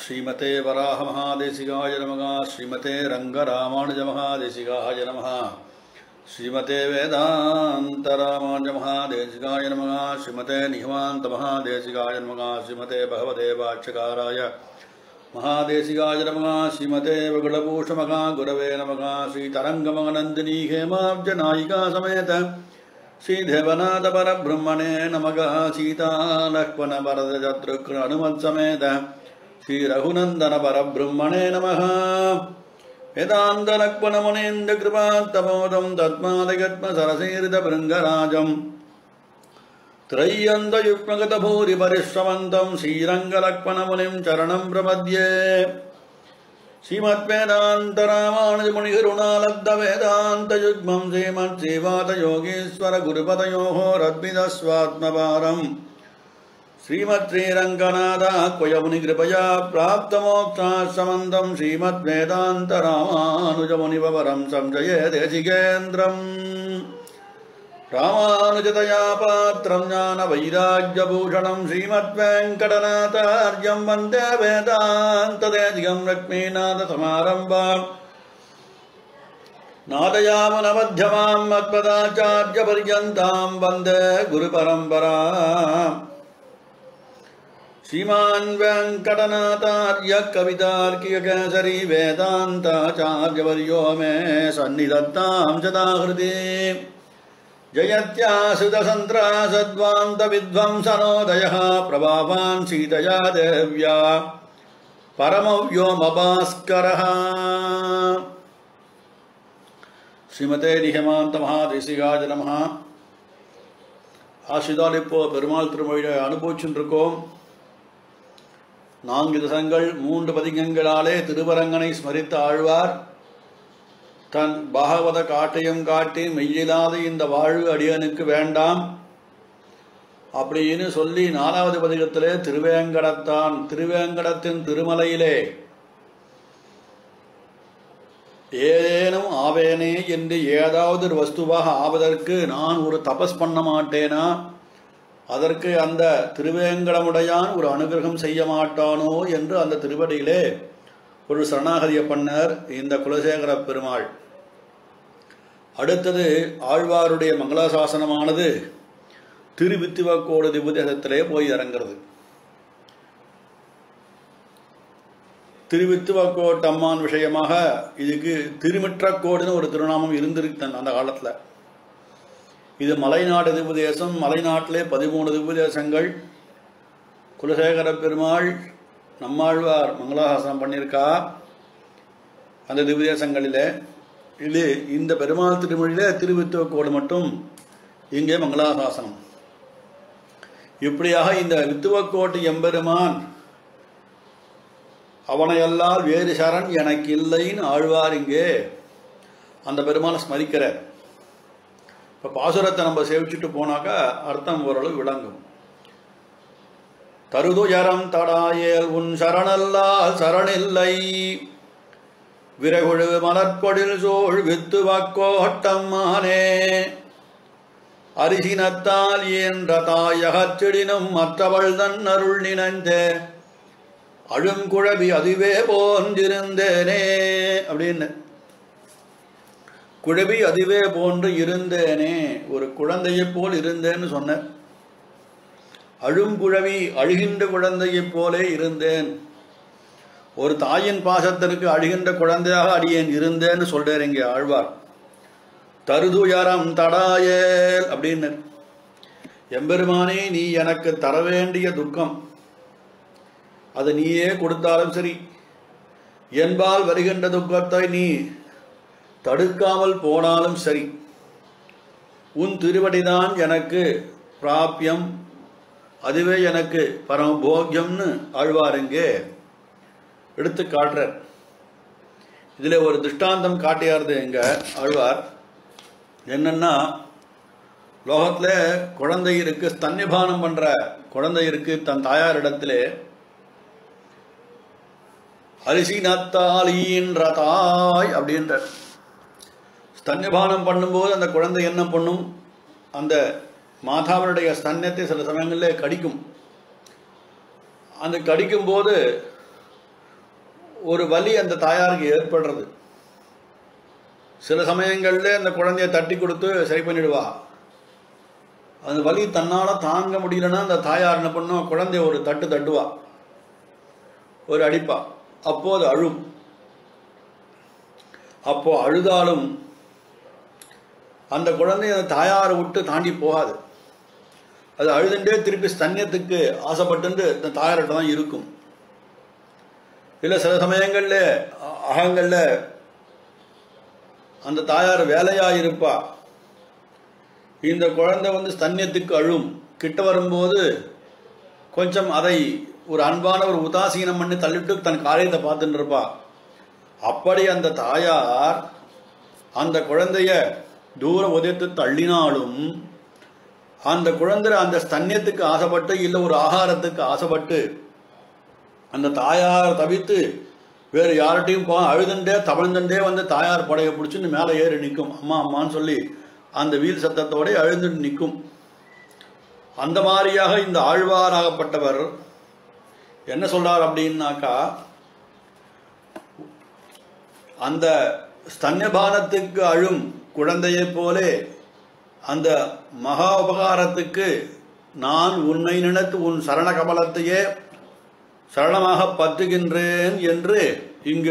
ஸ்ரீமதே வராக மகாதேசிகாய நமக ஸ்ரீமதே ரங்கராமானுஜ மகாதேசிகாய நமக ஸ்ரீமதே வேதாந்த ராமானுஜ மகாதேசிகாய நமக ஸ்ரீமதே நிகமாந்த மகாதேசிகாய நமக ஸ்ரீமதே பகவதே வாட்சகாராய மகாதேசிகாய நமக ஸ்ரீமதே வகுளபூஷ மகா குரவே நமக ஸ்ரீதரங்கமகநந்தினி ஹேமாப்ஜ நாயிகா சமேத श्रीदेवनाथ परब्रह्मणे नमः सीतालक्ष्मण वरदशत्रुघ्न हनुमत् समेत श्रीरघुनन्दन परब्रह्मणे नमः वेदान्तलक्ष्मणमुनीन्द्रकृपात्तमोदं तत्मादगत्मसरसीरितभृङ्गराजम् त्रय्यन्तयुग्मगतभूरिपरिश्रमन्तं श्रीरङ्गलक्ष्मणमुनिं चरणं प्रपद्ये श्रीमद्वेदान्तरामानुजमुनिगरुणालब्धवेदान्तयुग्मं श्रीमत्सेवातयोगीश्वरगुरुपदयोः रद्विदस्वात्मभारम् श्रीमत्श्रीरङ्गनाथाक्वयमुनिकृपया प्राप्तमोक्षाश्रमन्तं श्रीमद्वेदान्तरामानुजमुनिवरं संजये देशिकेन्द्रम् रामानुजतया पात्रं ज्ञानवैराग्यभूषणं श्रीमद्वेङ्कटनाथार्यं वन्दे वेदान्तदेशिकं लक्ष्मीनाथसमारम्भाम् नादयामनमध्यमां मत्पदाचार्यपर्यन्तां वन्दे गुरुपरम्परा श्रीमान् वेङ्कटनाथार्य कवितार्किककेसरी वेदान्ताचार्यवर्यो मे सन्निधत्तां सदाहृदे जयत्यासुतसन्त्रासद्वान्तविध्वंसनोदयः प्रभावान् सीतया देव्या परमव्योमभास्करः ஸ்ரீமதே நிகமாந்த மகாதேசிகாஜ நமஹ ஆசிதால் இப்போ பெருமாள் திருமொழியை அனுபவிச்சுட்டு இருக்கோம் நான்கு திசங்கள் மூன்று பதிகங்களாலே திருவரங்கனை ஸ்மரித்த ஆழ்வார் தன் பாகவத காட்டையும் காட்டி மெய்யில்லாத இந்த வாழ்வு அடியனுக்கு வேண்டாம் அப்படின்னு சொல்லி நாலாவது பதிகத்திலே திருவேங்கடத்தான் திருவேங்கடத்தின் திருமலையிலே ஏதேனும் ஆவேனே என்று ஏதாவது ஒரு வஸ்துவாக ஆவதற்கு நான் ஒரு தபஸ் பண்ண மாட்டேனா அதற்கு அந்த திருவேங்கடமுடையான் ஒரு அனுகிரகம் செய்ய மாட்டானோ என்று அந்த திருவடியிலே ஒரு சரணாகதிய பண்ணர் இந்த குலசேகர பெருமாள் அடுத்தது ஆழ்வாருடைய மங்களாசாசனமானது திருவித்துவக்கோடு திபுதேசத்திலே போய் இறங்கிறது திருவித்துவக்கோட் அம்மான் விஷயமாக இதுக்கு திருமிற்றக்கோடுன்னு ஒரு திருநாமம் இருந்திருக்கு அந்த காலத்தில் இது மலைநாடு திபுதேசம் மலைநாட்டிலே பதிமூணு திபுதேசங்கள் குலசேகர பெருமாள் நம்மாழ்வார் மங்களாசாசனம் பண்ணியிருக்கா அந்த திவ்யதேசங்களில் இது இந்த பெருமாள் திருமொழியிலே திருவித்துவக்கோடு மட்டும் இங்கே மங்களாசாசனம் இப்படியாக இந்த வித்துவக்கோட்டு எம்பெருமான் அவனையல்லால் வேறு சரண் எனக்கு இல்லைன்னு ஆழ்வார் இங்கே அந்த பெருமானை ஸ்மரிக்கிறார் இப்போ பாசுரத்தை நம்ம சேவிச்சுட்டு போனாக்கா அர்த்தம் ஓரளவு விளங்கும் தருதுயரம் தடாயேல் உன் சரணல்லால் சரணில்லை விரகுழு மலர்கொடில் சோழ் வித்து வக்கோட்டம்மானே அரிசினத்தால் இயன்ற தாயகச்சிடினும் மற்றவள் தன் அருள் நினைந்தே அழுங்குழவி அதுவே போன்றிருந்தேனே அப்படின்னு குழவி அதுவே போன்று இருந்தேனே ஒரு குழந்தையைப் போல் இருந்தேன்னு சொன்ன அழுங்குழவி அழுகின்ற குழந்தையைப் போலே இருந்தேன் ஒரு தாயின் பாசத்திற்கு அழுகின்ற குழந்தையாக அடியேன் இருந்தேன்னு சொல்றார் இங்கே ஆழ்வார் தருதுயரம் தடாயேல் அப்படின்னு எம்பெருமானே நீ எனக்கு தர வேண்டிய துக்கம் அது நீயே கொடுத்தாலும் சரி என்பால் வருகின்ற துக்கத்தை நீ தடுக்காமல் போனாலும் சரி உன் திருவடிதான் எனக்கு பிராபியம் அதுவே எனக்கு பரமபோக்கியம்னு ஆழ்வாருங்கே எடுத்து காட்டுறார் இதில் ஒரு திருஷ்டாந்தம் காட்டியாருது எங்க ஆழ்வார் என்னன்னா லோகத்தில் குழந்தை இருக்கு ஸ்தன்யபானம் பண்ற குழந்தை இருக்கு தன் தாயாரிடத்திலே அரிசி நத்தாலின்ற தாய் அப்படின்ற ஸ்தன்யபானம் பண்ணும்போது அந்த குழந்தை என்ன பண்ணும் அந்த மாதாவினுடைய ஸ்தன்யத்தை சில சமயங்களில் கடிக்கும் அந்த கடிக்கும்போது ஒரு வலி அந்த தாயாருக்கு ஏற்படுறது சில சமயங்கள்ல அந்த குழந்தைய தட்டி கொடுத்து சரி பண்ணிடுவா அந்த வலி தன்னால தாங்க முடியலன்னா அந்த தாயார் என்ன பண்ணும் குழந்தைய ஒரு தட்டு தட்டுவா ஒரு அடிப்பா அப்போ அது அழும் அப்போ அழுதாலும் அந்த குழந்தை அந்த தாயாரை விட்டு தாண்டி போகாது அது அழுதுண்டே திருப்பி ஸ்தன்யத்துக்கு ஆசைப்பட்டு இந்த தாயார்கிட்ட தான் இருக்கும் இல்லை சில சமயங்கள்ல அ- அகங்கள்ல அந்த தாயார் வேலையா இருப்பா இந்த குழந்தை வந்து ஸ்தன்யத்துக்கு அழும் கிட்ட வரும்போது கொஞ்சம் அதை ஒரு அன்பான ஒரு உதாசீனம் பண்ணி தள்ளிட்டு தன் காரியத்தை பார்த்துட்டு இருப்பா அப்படி அந்த தாயார் அந்த குழந்தைய தூரம் உதைத்து தள்ளினாலும் அந்த குழந்தை அந்த ஸ்தன்யத்துக்கு ஆசைப்பட்டு இல்லை ஒரு ஆகாரத்துக்கு ஆசைப்பட்டு அந்த தாயார் தவித்து வேறு யார்கிட்டையும் போ அழுதுண்டே தவழ்ந்துட்டே வந்து தாயார் படையை பிடிச்சின்னு மேலே ஏறி நிற்கும் அம்மா அம்மான்னு சொல்லி அந்த வீல் சத்தத்தோட அழுந்துட்டு நிற்கும் அந்த மாதிரியாக இந்த ஆழ்வாராகப்பட்டவர் என்ன சொல்றார் அப்படின்னாக்கா அந்த ஸ்தன்யபானத்துக்கு அழும் குழந்தையைப் போலே அந்த மகா உபகாரத்துக்கு நான் உன்னை நினைத்து உன் சரண கமலத்தையே சரணமாக பற்றுகின்றேன் என்று இங்க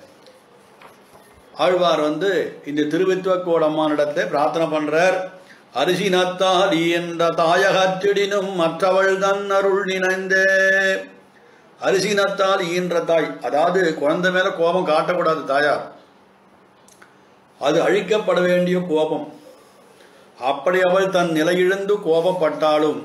ஆழ்வார் வந்து இந்த திருவித்துவக்கோட அம்மானிடத்தை பிரார்த்தனை பண்றார் அரிசி நத்தால் என்ற தாயகற்றிடினும் மற்றவள் தன் அருள் நினைந்தே அரிசி நத்தால் ஈன்ற தாய் அதாவது குழந்தை மேல கோபம் காட்டக்கூடாது தாயார் அது அழிக்கப்பட வேண்டிய கோபம் அப்படி அவள் தன் நிலையிழந்து கோபப்பட்டாலும்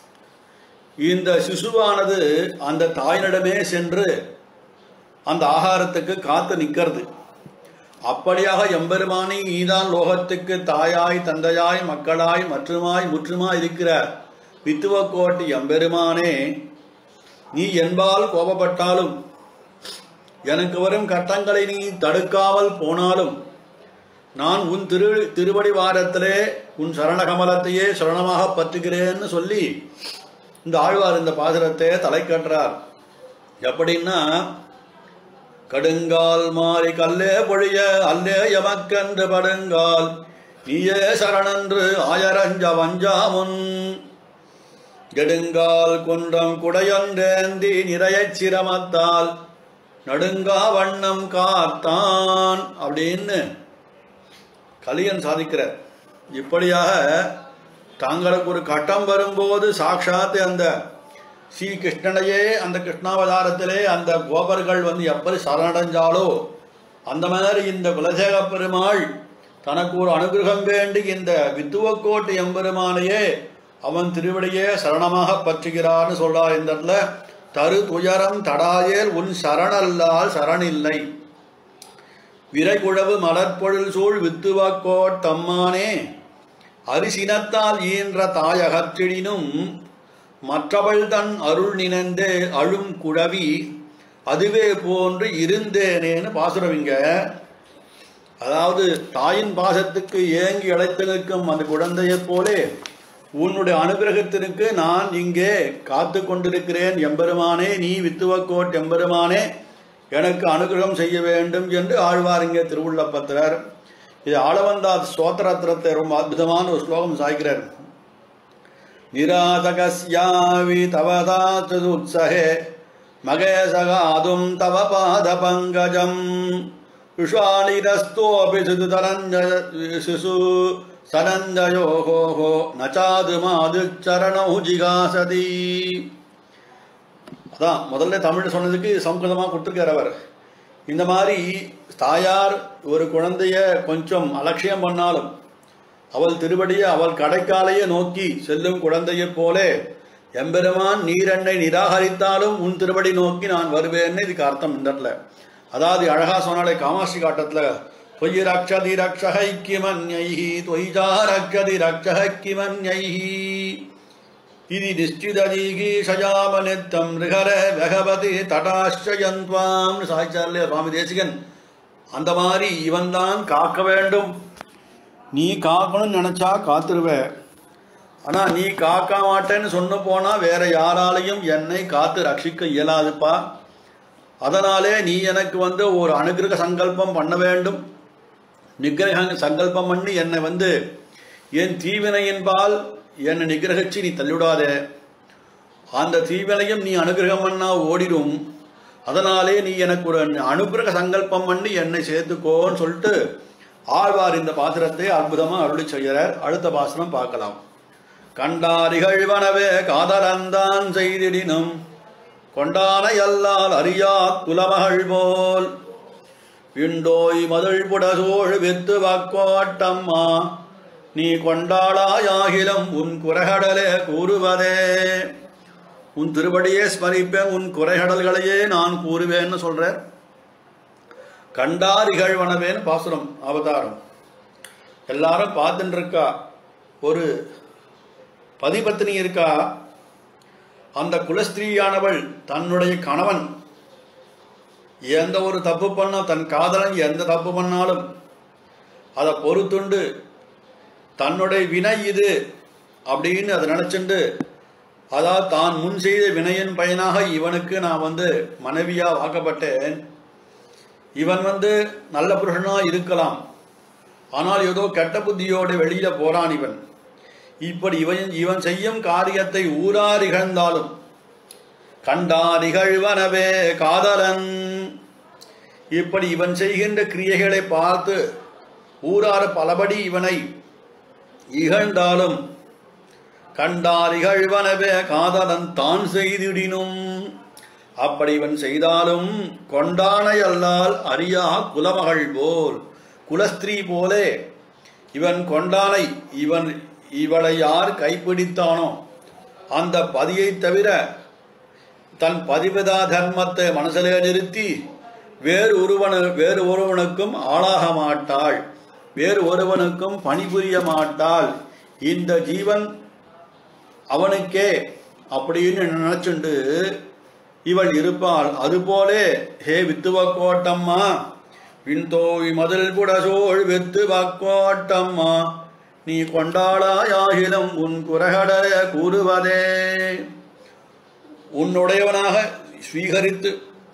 இந்த சிசுவானது அந்த தாயினிடமே சென்று அந்த ஆகாரத்துக்கு காத்து நிற்கிறது அப்படியாக எம்பெருமானி நீதான் லோகத்துக்கு தாயாய் தந்தையாய் மக்களாய் மற்றுமாய் முற்றுமாய் இருக்கிற வித்துவக்கோட்டி எம்பெருமானே நீ என்பால் கோபப்பட்டாலும் எனக்கு வரும் கட்டங்களை நீ தடுக்காமல் போனாலும் நான் உன் திரு திருவடி வாரத்திலே உன் சரணகமலத்தையே சரணமாக பற்றுகிறேன்னு சொல்லி இந்த ஆழ்வார் இந்த பாசுரத்தை தலை கட்டுறார் எப்படின்னா கடுங்கால் மாறி கல்லே பொழிய அல்லே எமக்கன்று படுங்கால் நீயே சரணன்று ஆயரஞ்ச வஞ்சாமுன் கெடுங்கால் குன்றம் குடையொன்றேந்தி நிறையச் சிரமத்தால் நடுங்கா வண்ணம் காத்தான் அப்படின்னு கலியன் சாதிக்கிறார் இப்படியாக தாங்களுக்கு ஒரு கட்டம் வரும்போது சாட்சாத் அந்த ஸ்ரீ கிருஷ்ணனையே அந்த கிருஷ்ணாவதாரத்திலே அந்த கோபர்கள் வந்து எப்படி சரணடைஞ்சாலோ அந்த மாதிரி இந்த குலசேக பெருமாள் தனக்கு ஒரு அனுகிரகம் வேண்டி இந்த வித்துவக்கோட்டு எம்பெருமானையே அவன் திருவடியே சரணமாக பற்றுகிறான்னு சொல்றார் இந்த இடத்துல தரு துயரம் தடாயேல் உன் சரணல்லால் சரணில்லை விரைகுழவு மலர்பொழில் சூழ் வித்துவக்கோட் தம்மானே அரிசினத்தால் ஈன்ற தாயகற்றிடினும் மற்றவள் தன் அருள் நினைந்தே அழும் குழவி அதுவே போன்று இருந்தேனேன்னு பாசுரவிங்க அதாவது தாயின் பாசத்துக்கு ஏங்கி அழைத்து நிற்கும் அந்த குழந்தையைப் போலே உன்னுடைய அனுகிரகத்திற்கு நான் இங்கே காத்து கொண்டிருக்கிறேன் எம்பெருமானே நீ வித்துவக்கோட் எம்பெருமானே எனக்கு அனுகிரகம் செய்ய வேண்டும் என்று ஆழ்வார் இங்கே திருவுள்ளப்பத்திரர் இது ஆளவந்தாத் ஸ்தோத்திரத்திரத்தை ரொம்ப அற்புதமான ஒரு ஸ்லோகம் சாய்க்கிறார் நிராதகஸ்யாவி தவதாத்துத்சகே மகேசகாதும் தவ பாத பங்கஜம் விஷாலிரஸ்தோபி சிது தரஞ்சய சிசு சனஞ்சயோகோஹோ நச்சாது மாது சரணௌ ஜிகாசதி அதான் முதல்ல தமிழ் சொன்னதுக்கு சம்ஸ்கிருதமாக கொடுத்துருக்கார் அவர் இந்த மாதிரி தாயார் ஒரு குழந்தைய கொஞ்சம் அலட்சியம் பண்ணாலும் அவள் திருவடியை அவள் கடைக்காலையே நோக்கி செல்லும் குழந்தையைப் போலே எம்பெருமான் நீரெண்ணை நிராகரித்தாலும் உன் திருவடி நோக்கி நான் வருவேன்னு இதுக்கு அர்த்தம் இந்த இடத்துல அதாவது அழகா சொன்னாலே காமாட்சி காட்டத்துல தொயி ரக்ஷதி ரக்ஷகை கிமன்யைஹி தொய்ஜா ரக்ஷதி ரக்ஷக கிமன்யைஹி இது நிஷ்டிதீகீஷயாமனித்தம் ரிகர வெகவதி தடாஷ்டயந்த்வாம் சாய்ச்சார்லே சுவாமி தேசிகன் அந்த மாதிரி இவன் தான் காக்க வேண்டும் நீ காக்கணும்னு நினைச்சா காத்துருவ ஆனா நீ காக்க மாட்டேன்னு சொன்ன போனா வேற யாராலையும் என்னை காத்து ரட்சிக்க இயலாதுப்பா அதனாலே நீ எனக்கு வந்து ஒரு அனுகிரக சங்கல்பம் பண்ண வேண்டும் நிகிரக சங்கல்பம் பண்ணி என்னை வந்து என் தீவினையின்பால் என்னை நிகிரகிச்சு நீ தள்ளிவிடாதே அந்த தீவினையும் நீ அனுகிரகம் பண்ணா ஓடிடும் அதனாலே நீ எனக்கு ஒரு அனுகிரக சங்கல்பம் பண்ணி என்னை சேர்த்துக்கோன்னு சொல்லிட்டு ஆழ்வார் இந்த பாசுரத்தை அற்புதமா அருளி செய்கிறார் அடுத்த பாசுரம் பார்க்கலாம் கண்டாரிகழ்வனவே காதலந்தான் செய்திடினும் கொண்டானை அல்லால் அறியா குலமகள் போல் விண்டோய் மதுள் புடசோழ் வெத்து வாக்கோட்டம்மா நீ கொண்டாளாயாகிலும் உன் குறைகடலே கூறுவதே உன் திருவடியே ஸ்மரிப்பேன் உன் குறைகடல்களையே நான் கூறுவேன்னு சொல்றேன் கண்டார் இகழ்வனவேன்னு பாசுரம் அவதாரம் எல்லாரும் பார்த்துட்டு இருக்கா ஒரு பதிபத்தினி இருக்கா அந்த குலஸ்திரீயானவள் தன்னுடைய கணவன் எந்த ஒரு தப்பு பண்ணா தன் காதலன் எந்த தப்பு பண்ணாலும் அதை பொறுத்துண்டு தன்னுடைய வினை இது அப்படின்னு அதை நினைச்சுண்டு அதாவது தான் முன் செய்த வினையின் பயனாக இவனுக்கு நான் வந்து மனைவியா வாக்கப்பட்டேன் இவன் வந்து நல்ல புருஷனா இருக்கலாம் ஆனால் ஏதோ கெட்ட புத்தியோடு வெளியில போறான் இவன் இப்படி இவன் இவன் செய்யும் காரியத்தை ஊரார் இகழ்ந்தாலும் கண்டார் இகழ்வனவே காதலன் இப்படி இவன் செய்கின்ற கிரியைகளை பார்த்து ஊரார் பலபடி இவனை இகழ்ந்தாலும் கண்டார் இகழ்வனவே காதலன் தான் செய்திடினும் அப்படி இவன் செய்தாலும் கொண்டானை அல்லால் அறியா குலமகள் போல் குலஸ்திரீ போலே இவன் கொண்டானை இவன் இவளை யார் கைப்பிடித்தானோ அந்த பதியை தவிர தன் பதிவிதா தர்மத்தை மனசிலே நிறுத்தி வேறு ஒருவனு வேறு ஒருவனுக்கும் ஆளாக மாட்டாள் வேறு ஒருவனுக்கும் பணிபுரிய மாட்டாள் இந்த ஜீவன் அவனுக்கே அப்படின்னு நினைச்சுண்டு இவள் இருப்பாள் அதுபோலே ஹே வித்துவக்கோட்டம்மா விண்தோய் மதில் புடசோள் வெத்து வாக்கோட்டம்மா நீ கொண்டாளாயாகிலும் உன் குரகடல கூறுவதே உன்னுடையவனாக ஸ்வீகரித்து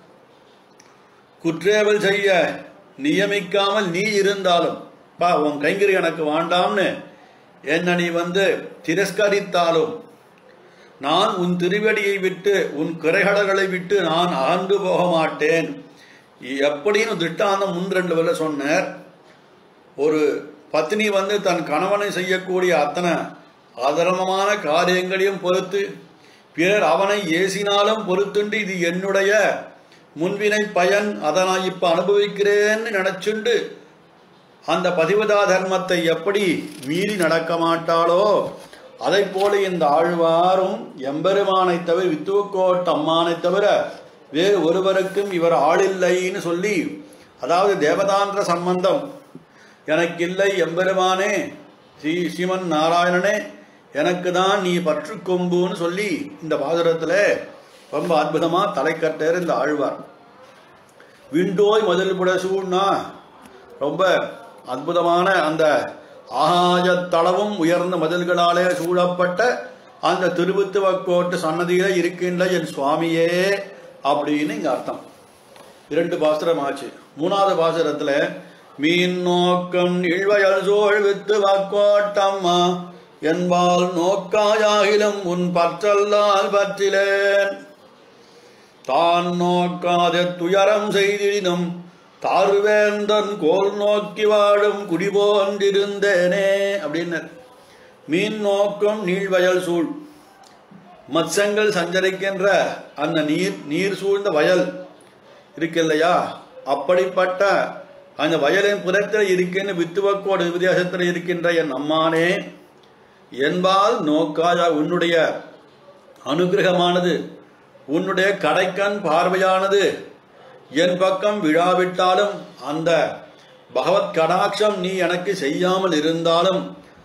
குற்றேவல் செய்ய நியமிக்காமல் நீ இருந்தாலும் பா உன் கைங்கரி எனக்கு வேண்டாம்னு என்ன நீ வந்து திரஸ்கரித்தாலும் நான் உன் திருவடியை விட்டு உன் குறைகடல்களை விட்டு நான் அகன்று போக மாட்டேன் எப்படின்னு திட்டாந்தம் முன் ரெண்டு வேலை சொன்னார் ஒரு பத்னி வந்து தன் கணவனை செய்யக்கூடிய அத்தனை அதர்மமான காரியங்களையும் பொறுத்து பிறர் அவனை ஏசினாலும் பொறுத்துண்டு இது என்னுடைய முன்வினை பயன் அதை நான் இப்ப அனுபவிக்கிறேன்னு நினைச்சுண்டு அந்த பதிவதா தர்மத்தை எப்படி மீறி நடக்க மாட்டாளோ அதை போல இந்த ஆழ்வாரும் எம்பெருமானை தவிர வித்துவக்கோட் அம்மானை தவிர வேறு ஒருவருக்கும் இவர் ஆளில்லைன்னு சொல்லி அதாவது தேவதாந்திர சம்பந்தம் எனக்கு இல்லை எம்பெருமானே ஸ்ரீ ஸ்ரீமன் நாராயணனே எனக்கு தான் நீ பற்று கொம்புன்னு சொல்லி இந்த பாசுரத்தில் ரொம்ப அற்புதமா தலை கட்டார் இந்த ஆழ்வார் விண்டோய் மதில் புடசூன்னா ரொம்ப அற்புதமான அந்த ஆகாயத்தளவும் உயர்ந்த மதில்களாலே சூழப்பட்ட அந்த திருவுத்துவக்கோட்டு சன்னதியில இருக்கின்ற என் சுவாமியே அப்படின்னு இங்க அர்த்தம் இரண்டு பாசுரம் ஆச்சு மூணாவது பாசுரத்துல மீன் நோக்கம் இழ்வயல் சோழ் வித்து வாக்கோட்டம்மா என்பால் நோக்காயாகிலும் உன் பற்றல்லால் பற்றிலேன் தான் நோக்காத துயரம் செய்திடினும் தார்வேந்தன் கோல் நோக்கி வாழும் குடிபோன்றிருந்தேனே அப்படின்னர் மீன் நோக்கம் நீழ்வயல் சூழ் மத்சங்கள் சஞ்சரிக்கின்ற அந்த நீர் நீர் சூழ்ந்த வயல் இருக்கு இல்லையா அப்படிப்பட்ட அந்த வயலின் புறத்தில் இருக்கின்ற வித்துவக்கோடு வித்தியாசத்தில் இருக்கின்ற என் அம்மானே என்பால் நோக்காயா உன்னுடைய அனுகிரகமானது உன்னுடைய கடைக்கண் பார்வையானது என் பக்கம் விழாவிட்டாலும் அந்த பகவத் கடாட்சம் நீ எனக்கு செய்யாமல் இருந்தாலும்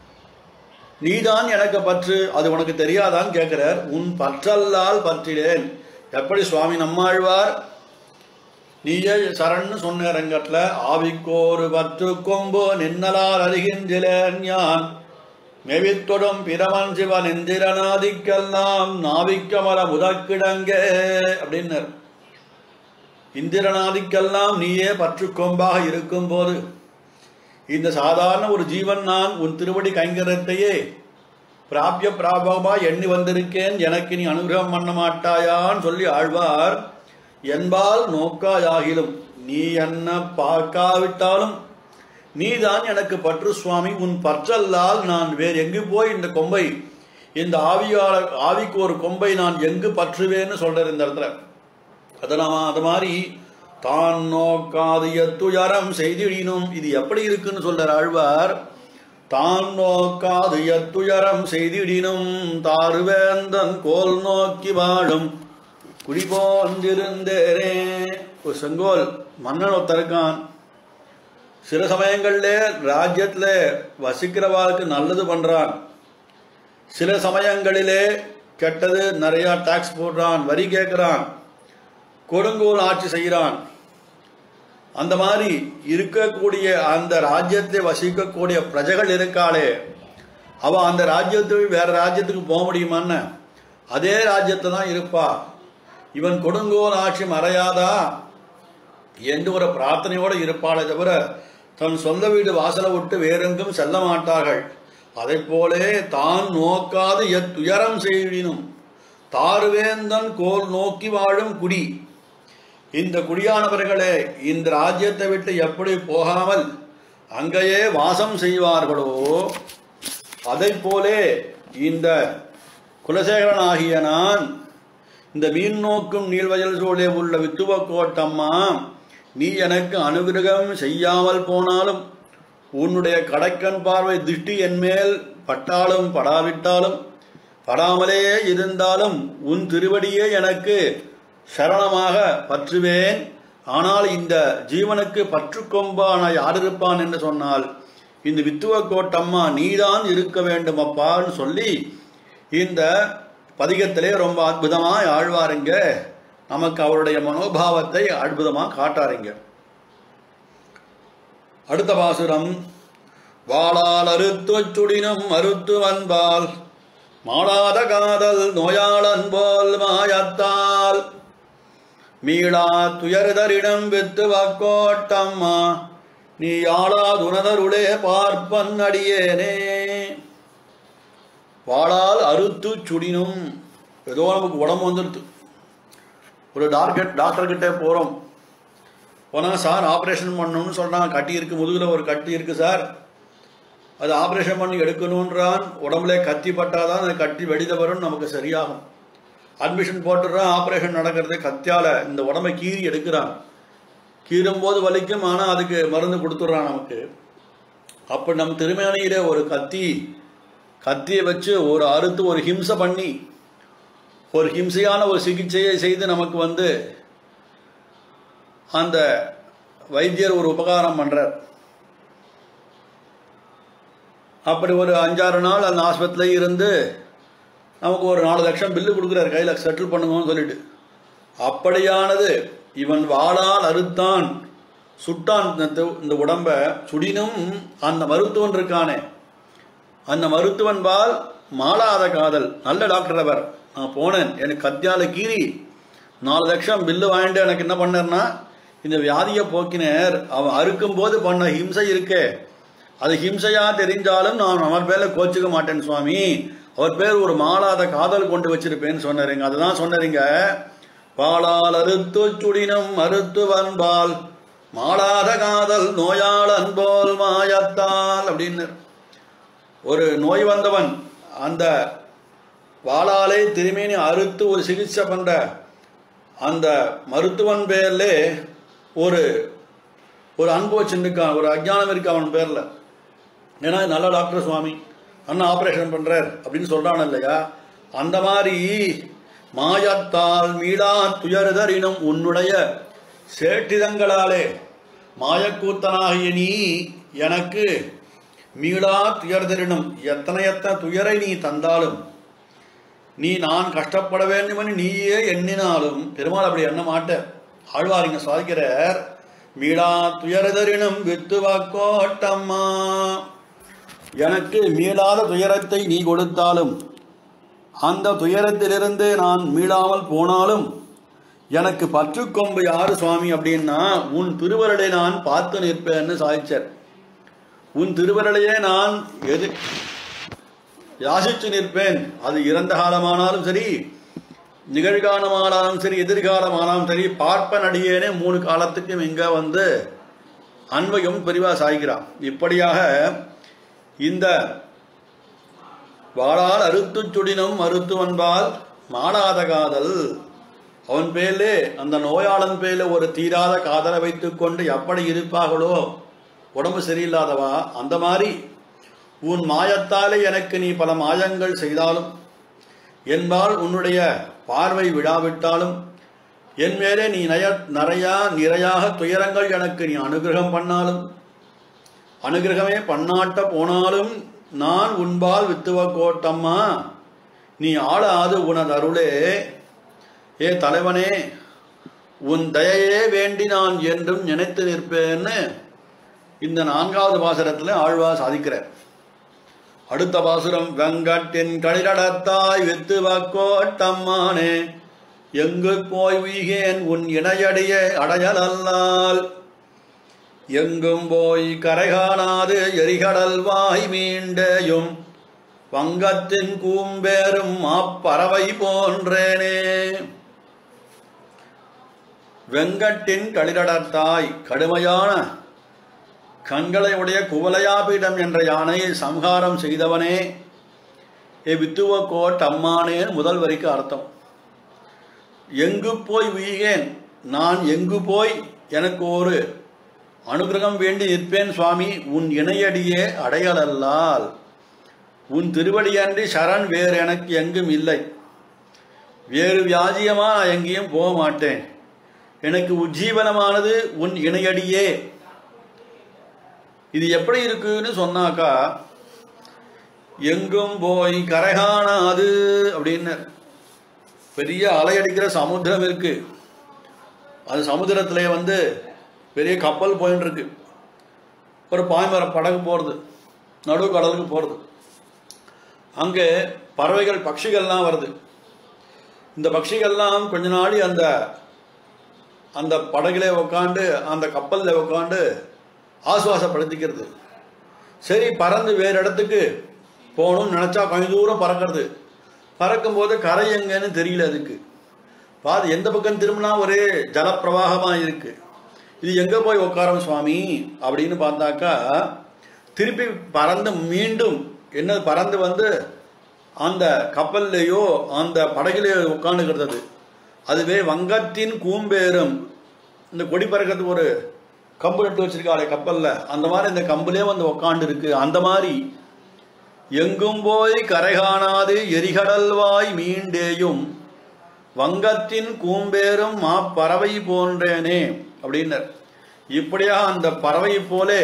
நீதான் எனக்கு பற்று அது உனக்கு தெரியாதான்னு கேட்கிறார் உன் பற்றல்லால் பற்றிலேன் எப்படி சுவாமி நம்மாழ்வார் நீயே சரண்னு சொன்ன ரங்கத்துல ஆவிக்கோரு பற்று கொம்பு நின்னலால் அறிகின்றேன் ஞான் மெவித்தொடும் பிரமன் சிவன் இந்திரநாதிக்கெல்லாம் நாவிக்கமல முதக்கிடங்க அப்படின்னர் இந்திரநாதிக்கெல்லாம் நீயே பற்று கொம்பாக இருக்கும்போது இந்த சாதாரண ஒரு ஜீவன் நான் உன் திருவடி கைங்கரத்தையே பிராபிய பிராபகமா எண்ணி வந்திருக்கேன் எனக்கு நீ அனுகிரகம் பண்ண மாட்டாயான்னு சொல்லி ஆழ்வார் என்பால் நோக்காயாகிலும் நீ என்ன பார்க்காவிட்டாலும் நீதான் எனக்கு பற்று சுவாமி உன் பற்றல்லால் நான் வேறு எங்கு போய் இந்த கொம்பை இந்த ஆவியாளர் ஆவிக்கு ஒரு கொம்பை நான் எங்கு பற்றுவேன்னு சொல்றார் இந்த இடத்துல அதனால அது மாதிரி தான் நோக்காது எத்துயரம் செய்திடினும் இது எப்படி இருக்குன்னு சொல்றார் ஆழ்வார் தான் நோக்காது எத்துயரம் செய்திடினும் தாருவேந்தன் கோல் நோக்கி வாழும் குடிபோன்றிருந்தேரே ஒரு செங்கோல் மன்னன் ஒருத்தருக்கான் சில சமயங்கள்ல ராஜ்யத்துல வசிக்கிறவாளுக்கு நல்லது பண்றான் சில சமயங்களிலே கெட்டது நிறைய டாக்ஸ் போடுறான் வரி கேட்கிறான் கொடுங்கோல் ஆட்சி செய்கிறான் அந்த மாதிரி இருக்கக்கூடிய அந்த ராஜ்யத்தை வசிக்கக்கூடிய பிரஜைகள் இருக்காளே அவ அந்த ராஜ்யத்துக்கு வேற ராஜ்யத்துக்கு போக முடியுமான்னு அதே ராஜ்யத்தை தான் இருப்பா இவன் கொடுங்கோல் ஆட்சி மறையாதா என்று ஒரு பிரார்த்தனையோடு இருப்பாளே தவிர தன் சொந்த வீடு வாசலை விட்டு வேறெங்கும் செல்ல மாட்டார்கள் அதை போலே தான் நோக்காது எத்துயரம் செய்வினும் தாருவேந்தன் கோல் நோக்கி வாழும் குடி இந்த குடியானவர்களே இந்த ராஜ்யத்தை விட்டு எப்படி போகாமல் அங்கேயே வாசம் செய்வார்களோ அதை போலே இந்த குலசேகரன் ஆகிய நான் இந்த மீன் நோக்கும் நீள்வயல் சூழலே உள்ள வித்துவ கோட்டம்மா நீ எனக்கு அனுகிரகம் செய்யாமல் போனாலும் உன்னுடைய கடைக்கண் பார்வை திருஷ்டி என்மேல் பட்டாலும் படாவிட்டாலும் படாமலே இருந்தாலும் உன் திருவடியே எனக்கு சரணமாக பற்றுவேன் ஆனால் இந்த ஜீவனுக்கு பற்று கொம்பான யார் இருப்பான் என்று சொன்னால் இந்த வித்துவ கோட்டம்மா நீதான் இருக்க வேண்டும் அப்பான்னு சொல்லி இந்த பதிகத்திலே ரொம்ப அற்புதமாக ஆழ்வாருங்க நமக்கு அவருடைய மனோபாவத்தை அற்புதமாக காட்டாருங்க அடுத்த பாசுரம் வாளால் அறுத்து சுடினும் மறுத்து வன்பால் மாளாத காதல் நோயாளன் போல் மாயத்தால் மீளா துயர்தரிடம் வித்து வக்கோட்டம்மா நீ ஆளா துணதருளே பார்ப்பன் அடியேனே வாளால் அறுத்து சுடினும் ஏதோ நமக்கு உடம்பு வந்துடுது ஒரு டாக்டர் டாக்டர்கிட்ட போகிறோம் போனால் சார் ஆப்ரேஷன் பண்ணணும்னு சொல்கிறான் கட்டி இருக்கு முதுகில் ஒரு கட்டி இருக்கு சார் அது ஆப்ரேஷன் பண்ணி எடுக்கணுன்றான் உடம்புல கத்தி பட்டாதான் அந்த கட்டி வெடித வரும் நமக்கு சரியாகும் அட்மிஷன் போட்டுடுறான் ஆப்ரேஷன் நடக்கிறது கத்தியால் இந்த உடம்பை கீறி எடுக்கிறான் கீறும்போது வலிக்கும் ஆனால் அதுக்கு மருந்து கொடுத்துட்றான் நமக்கு அப்போ நம் திருமேனியிலே ஒரு கத்தி கத்தியை வச்சு ஒரு அறுத்து ஒரு ஹிம்சை பண்ணி ஒரு ஹிம்சையான ஒரு சிகிச்சையை செய்து நமக்கு வந்து அந்த வைத்தியர் ஒரு உபகாரம் பண்றார் அப்படி ஒரு அஞ்சாறு நாள் அந்த ஆஸ்பத்திரியில் இருந்து நமக்கு ஒரு நாலு லட்சம் பில்லு கொடுக்குறாரு கையில் செட்டில் பண்ணுங்கன்னு சொல்லிட்டு அப்படியானது இவன் வாளால் அறுத்தான் சுட்டான் இந்த இந்த உடம்ப சுடினும் அந்த மருத்துவன் இருக்கானே அந்த மருத்துவன் பால் மாளாத காதல் நல்ல டாக்டர் அவர் நான் போனேன் எனக்கு கத்தியால கீறி நாலு லட்சம் பில்லு வாங்கிட்டு எனக்கு என்ன பண்ணார்னா இந்த வியாதியை போக்கினர் அவன் அறுக்கும் போது பண்ண ஹிம்சை இருக்கே அது ஹிம்சையா தெரிஞ்சாலும் நான் அவர் பேர்ல கோச்சிக்க மாட்டேன் சுவாமி அவர் பேர் ஒரு மாளாத காதல் கொண்டு வச்சிருப்பேன்னு சொன்னாருங்க அதுதான் சொன்னாருங்க பாலால் அறுத்து சுடினம் மருத்துவன்பால் மாளாத காதல் நோயாளன் போல் மாயத்தால் அப்படின்னு ஒரு நோய் வந்தவன் அந்த வாளாலே திருமேனி அறுத்து ஒரு சிகிச்சை பண்ற அந்த மருத்துவன் பேர்ல ஒரு ஒரு அன்பு வச்சுருக்கான் ஒரு அஜ்ஞானம் இருக்கு அவன் பேர்ல ஏன்னா நல்ல டாக்டர் சுவாமி அண்ணன் ஆப்ரேஷன் பண்றார் அப்படின்னு சொல்றான் இல்லையா அந்த மாதிரி மாயத்தால் மீளா துயர்தரினும் உன்னுடைய சேட்டிதங்களாலே மாயக்கூத்தனாகிய நீ எனக்கு மீளா துயர்தரினும் எத்தனை எத்தனை துயரை நீ தந்தாலும் நீ நான் கஷ்டப்பட வேண்டும் என்று நீயே எண்ணினாலும் பெருமாள் அப்படி எண்ண மாட்ட ஆழ்வார் இங்க சாதிக்கிறார் மீளா துயரதரினும் வித்து வாக்கோட்டம்மா எனக்கு மீளாத துயரத்தை நீ கொடுத்தாலும் அந்த துயரத்திலிருந்து நான் மீளாமல் போனாலும் எனக்கு பற்றுக்கொம்பு யாரு சுவாமி அப்படின்னா உன் திருவருளை நான் பார்த்து நிற்பேன்னு சாதிச்சார் உன் திருவருளையே நான் எது யாசிச்சு நிற்பேன் அது இறந்த காலமானாலும் சரி நிகழ்காலமானாலும் சரி எதிர்காலமானாலும் சரி பார்ப்பன் அடியேனே மூணு காலத்துக்கும் இங்க வந்து அன்வையும் பெரிவா சாய்கிறான் இப்படியாக இந்த வாழால் அறுத்து சுடினும் மருத்துவன்பால் மாடாத காதல் அவன் பேரிலே அந்த நோயாளன் பேரில ஒரு தீராத காதலை வைத்துக்கொண்டு எப்படி இருப்பார்களோ உடம்பு சரியில்லாதவா அந்த மாதிரி உன் மாயத்தாலே எனக்கு நீ பல மாயங்கள் செய்தாலும் என்பால் உன்னுடைய பார்வை விழாவிட்டாலும் என் மேலே நீ நய நிறையா நிறையாக துயரங்கள் எனக்கு நீ அனுகிரகம் பண்ணாலும் அனுகிரகமே பண்ணாட்ட போனாலும் நான் உன்பால் வித்துவ கோட்டம்மா நீ ஆளாது உனது அருளே ஏ தலைவனே உன் தயையே வேண்டி நான் என்றும் நினைத்து நிற்பேன்னு இந்த நான்காவது பாசுரத்தில் ஆழ்வா சாதிக்கிறார் அடுத்த பாசுரம் வெங்கட்டின் களிரடத்தாய் வித்துவ கோட்டம்மானே எங்கு போய் வீகேன் உன் இணையடிய அடையலல்லால் எங்கும் போய் கரைகாணாது எரிகடல் வாய் மீண்டேயும் வங்கத்தின் கூம்பேரும் மாப்பறவை போன்றேனே வெங்கட்டின் களிரடத்தாய் கடுமையான கண்களை உடைய குவலையாபீடம் என்ற யானையை சம்ஹாரம் செய்தவனே ஏ வித்துவ கோட் அம்மானேன் முதல் வரிக்கு அர்த்தம் எங்கு போய் வீகேன் நான் எங்கு போய் எனக்கு ஒரு அனுகிரகம் வேண்டி நிற்பேன் சுவாமி உன் இணையடியே அடையலல்லால் உன் திருவடியன்றி சரண் வேறு எனக்கு எங்கும் இல்லை வேறு வியாஜியமா நான் எங்கேயும் போக மாட்டேன் எனக்கு உஜ்ஜீவனமானது உன் இணையடியே இது எப்படி இருக்குன்னு சொன்னாக்கா எங்கும் போய் கரைகாணாது அப்படின்னு பெரிய அலையடிக்கிற சமுத்திரம் இருக்கு அது சமுத்திரத்திலே வந்து பெரிய கப்பல் போயின்னு இருக்கு ஒரு பாய்மர படகு போகிறது நடு கடலுக்கு போகிறது அங்கே பறவைகள் பட்சிகள்லாம் வருது இந்த பட்சிகள்லாம் கொஞ்ச நாளி அந்த அந்த படகுல உட்காந்து அந்த கப்பலில் உட்காந்து ஆசுவாசப்படுத்திக்கிறது சரி பறந்து வேறு இடத்துக்கு போகணும்னு நினச்சா கொஞ்சம் தூரம் பறக்கிறது பறக்கும்போது கரை எங்கன்னு தெரியல அதுக்கு பாது எந்த பக்கம் திரும்பினா ஒரே ஜலப்பிரவாகமாக இருக்கு இது எங்கே போய் உட்காரம் சுவாமி அப்படின்னு பார்த்தாக்கா திருப்பி பறந்து மீண்டும் என்ன பறந்து வந்து அந்த கப்பல்லையோ அந்த படகுலையோ உட்காந்துக்கிறது அதுவே வங்கத்தின் கூம்பேரும் இந்த கொடி பறக்கிறதுக்கு ஒரு கம்பு நட்டு வச்சிருக்காளே கப்பல்ல அந்த மாதிரி இந்த கம்புலே வந்து உக்காண்டு இருக்கு அந்த மாதிரி எங்கும் போய் கரை காணாது எரிகடல்வாய் மீண்டேயும் வங்கத்தின் கூம்பேரும் மா பறவை போன்றேனே அப்படின்னர் இப்படியா அந்த பறவை போலே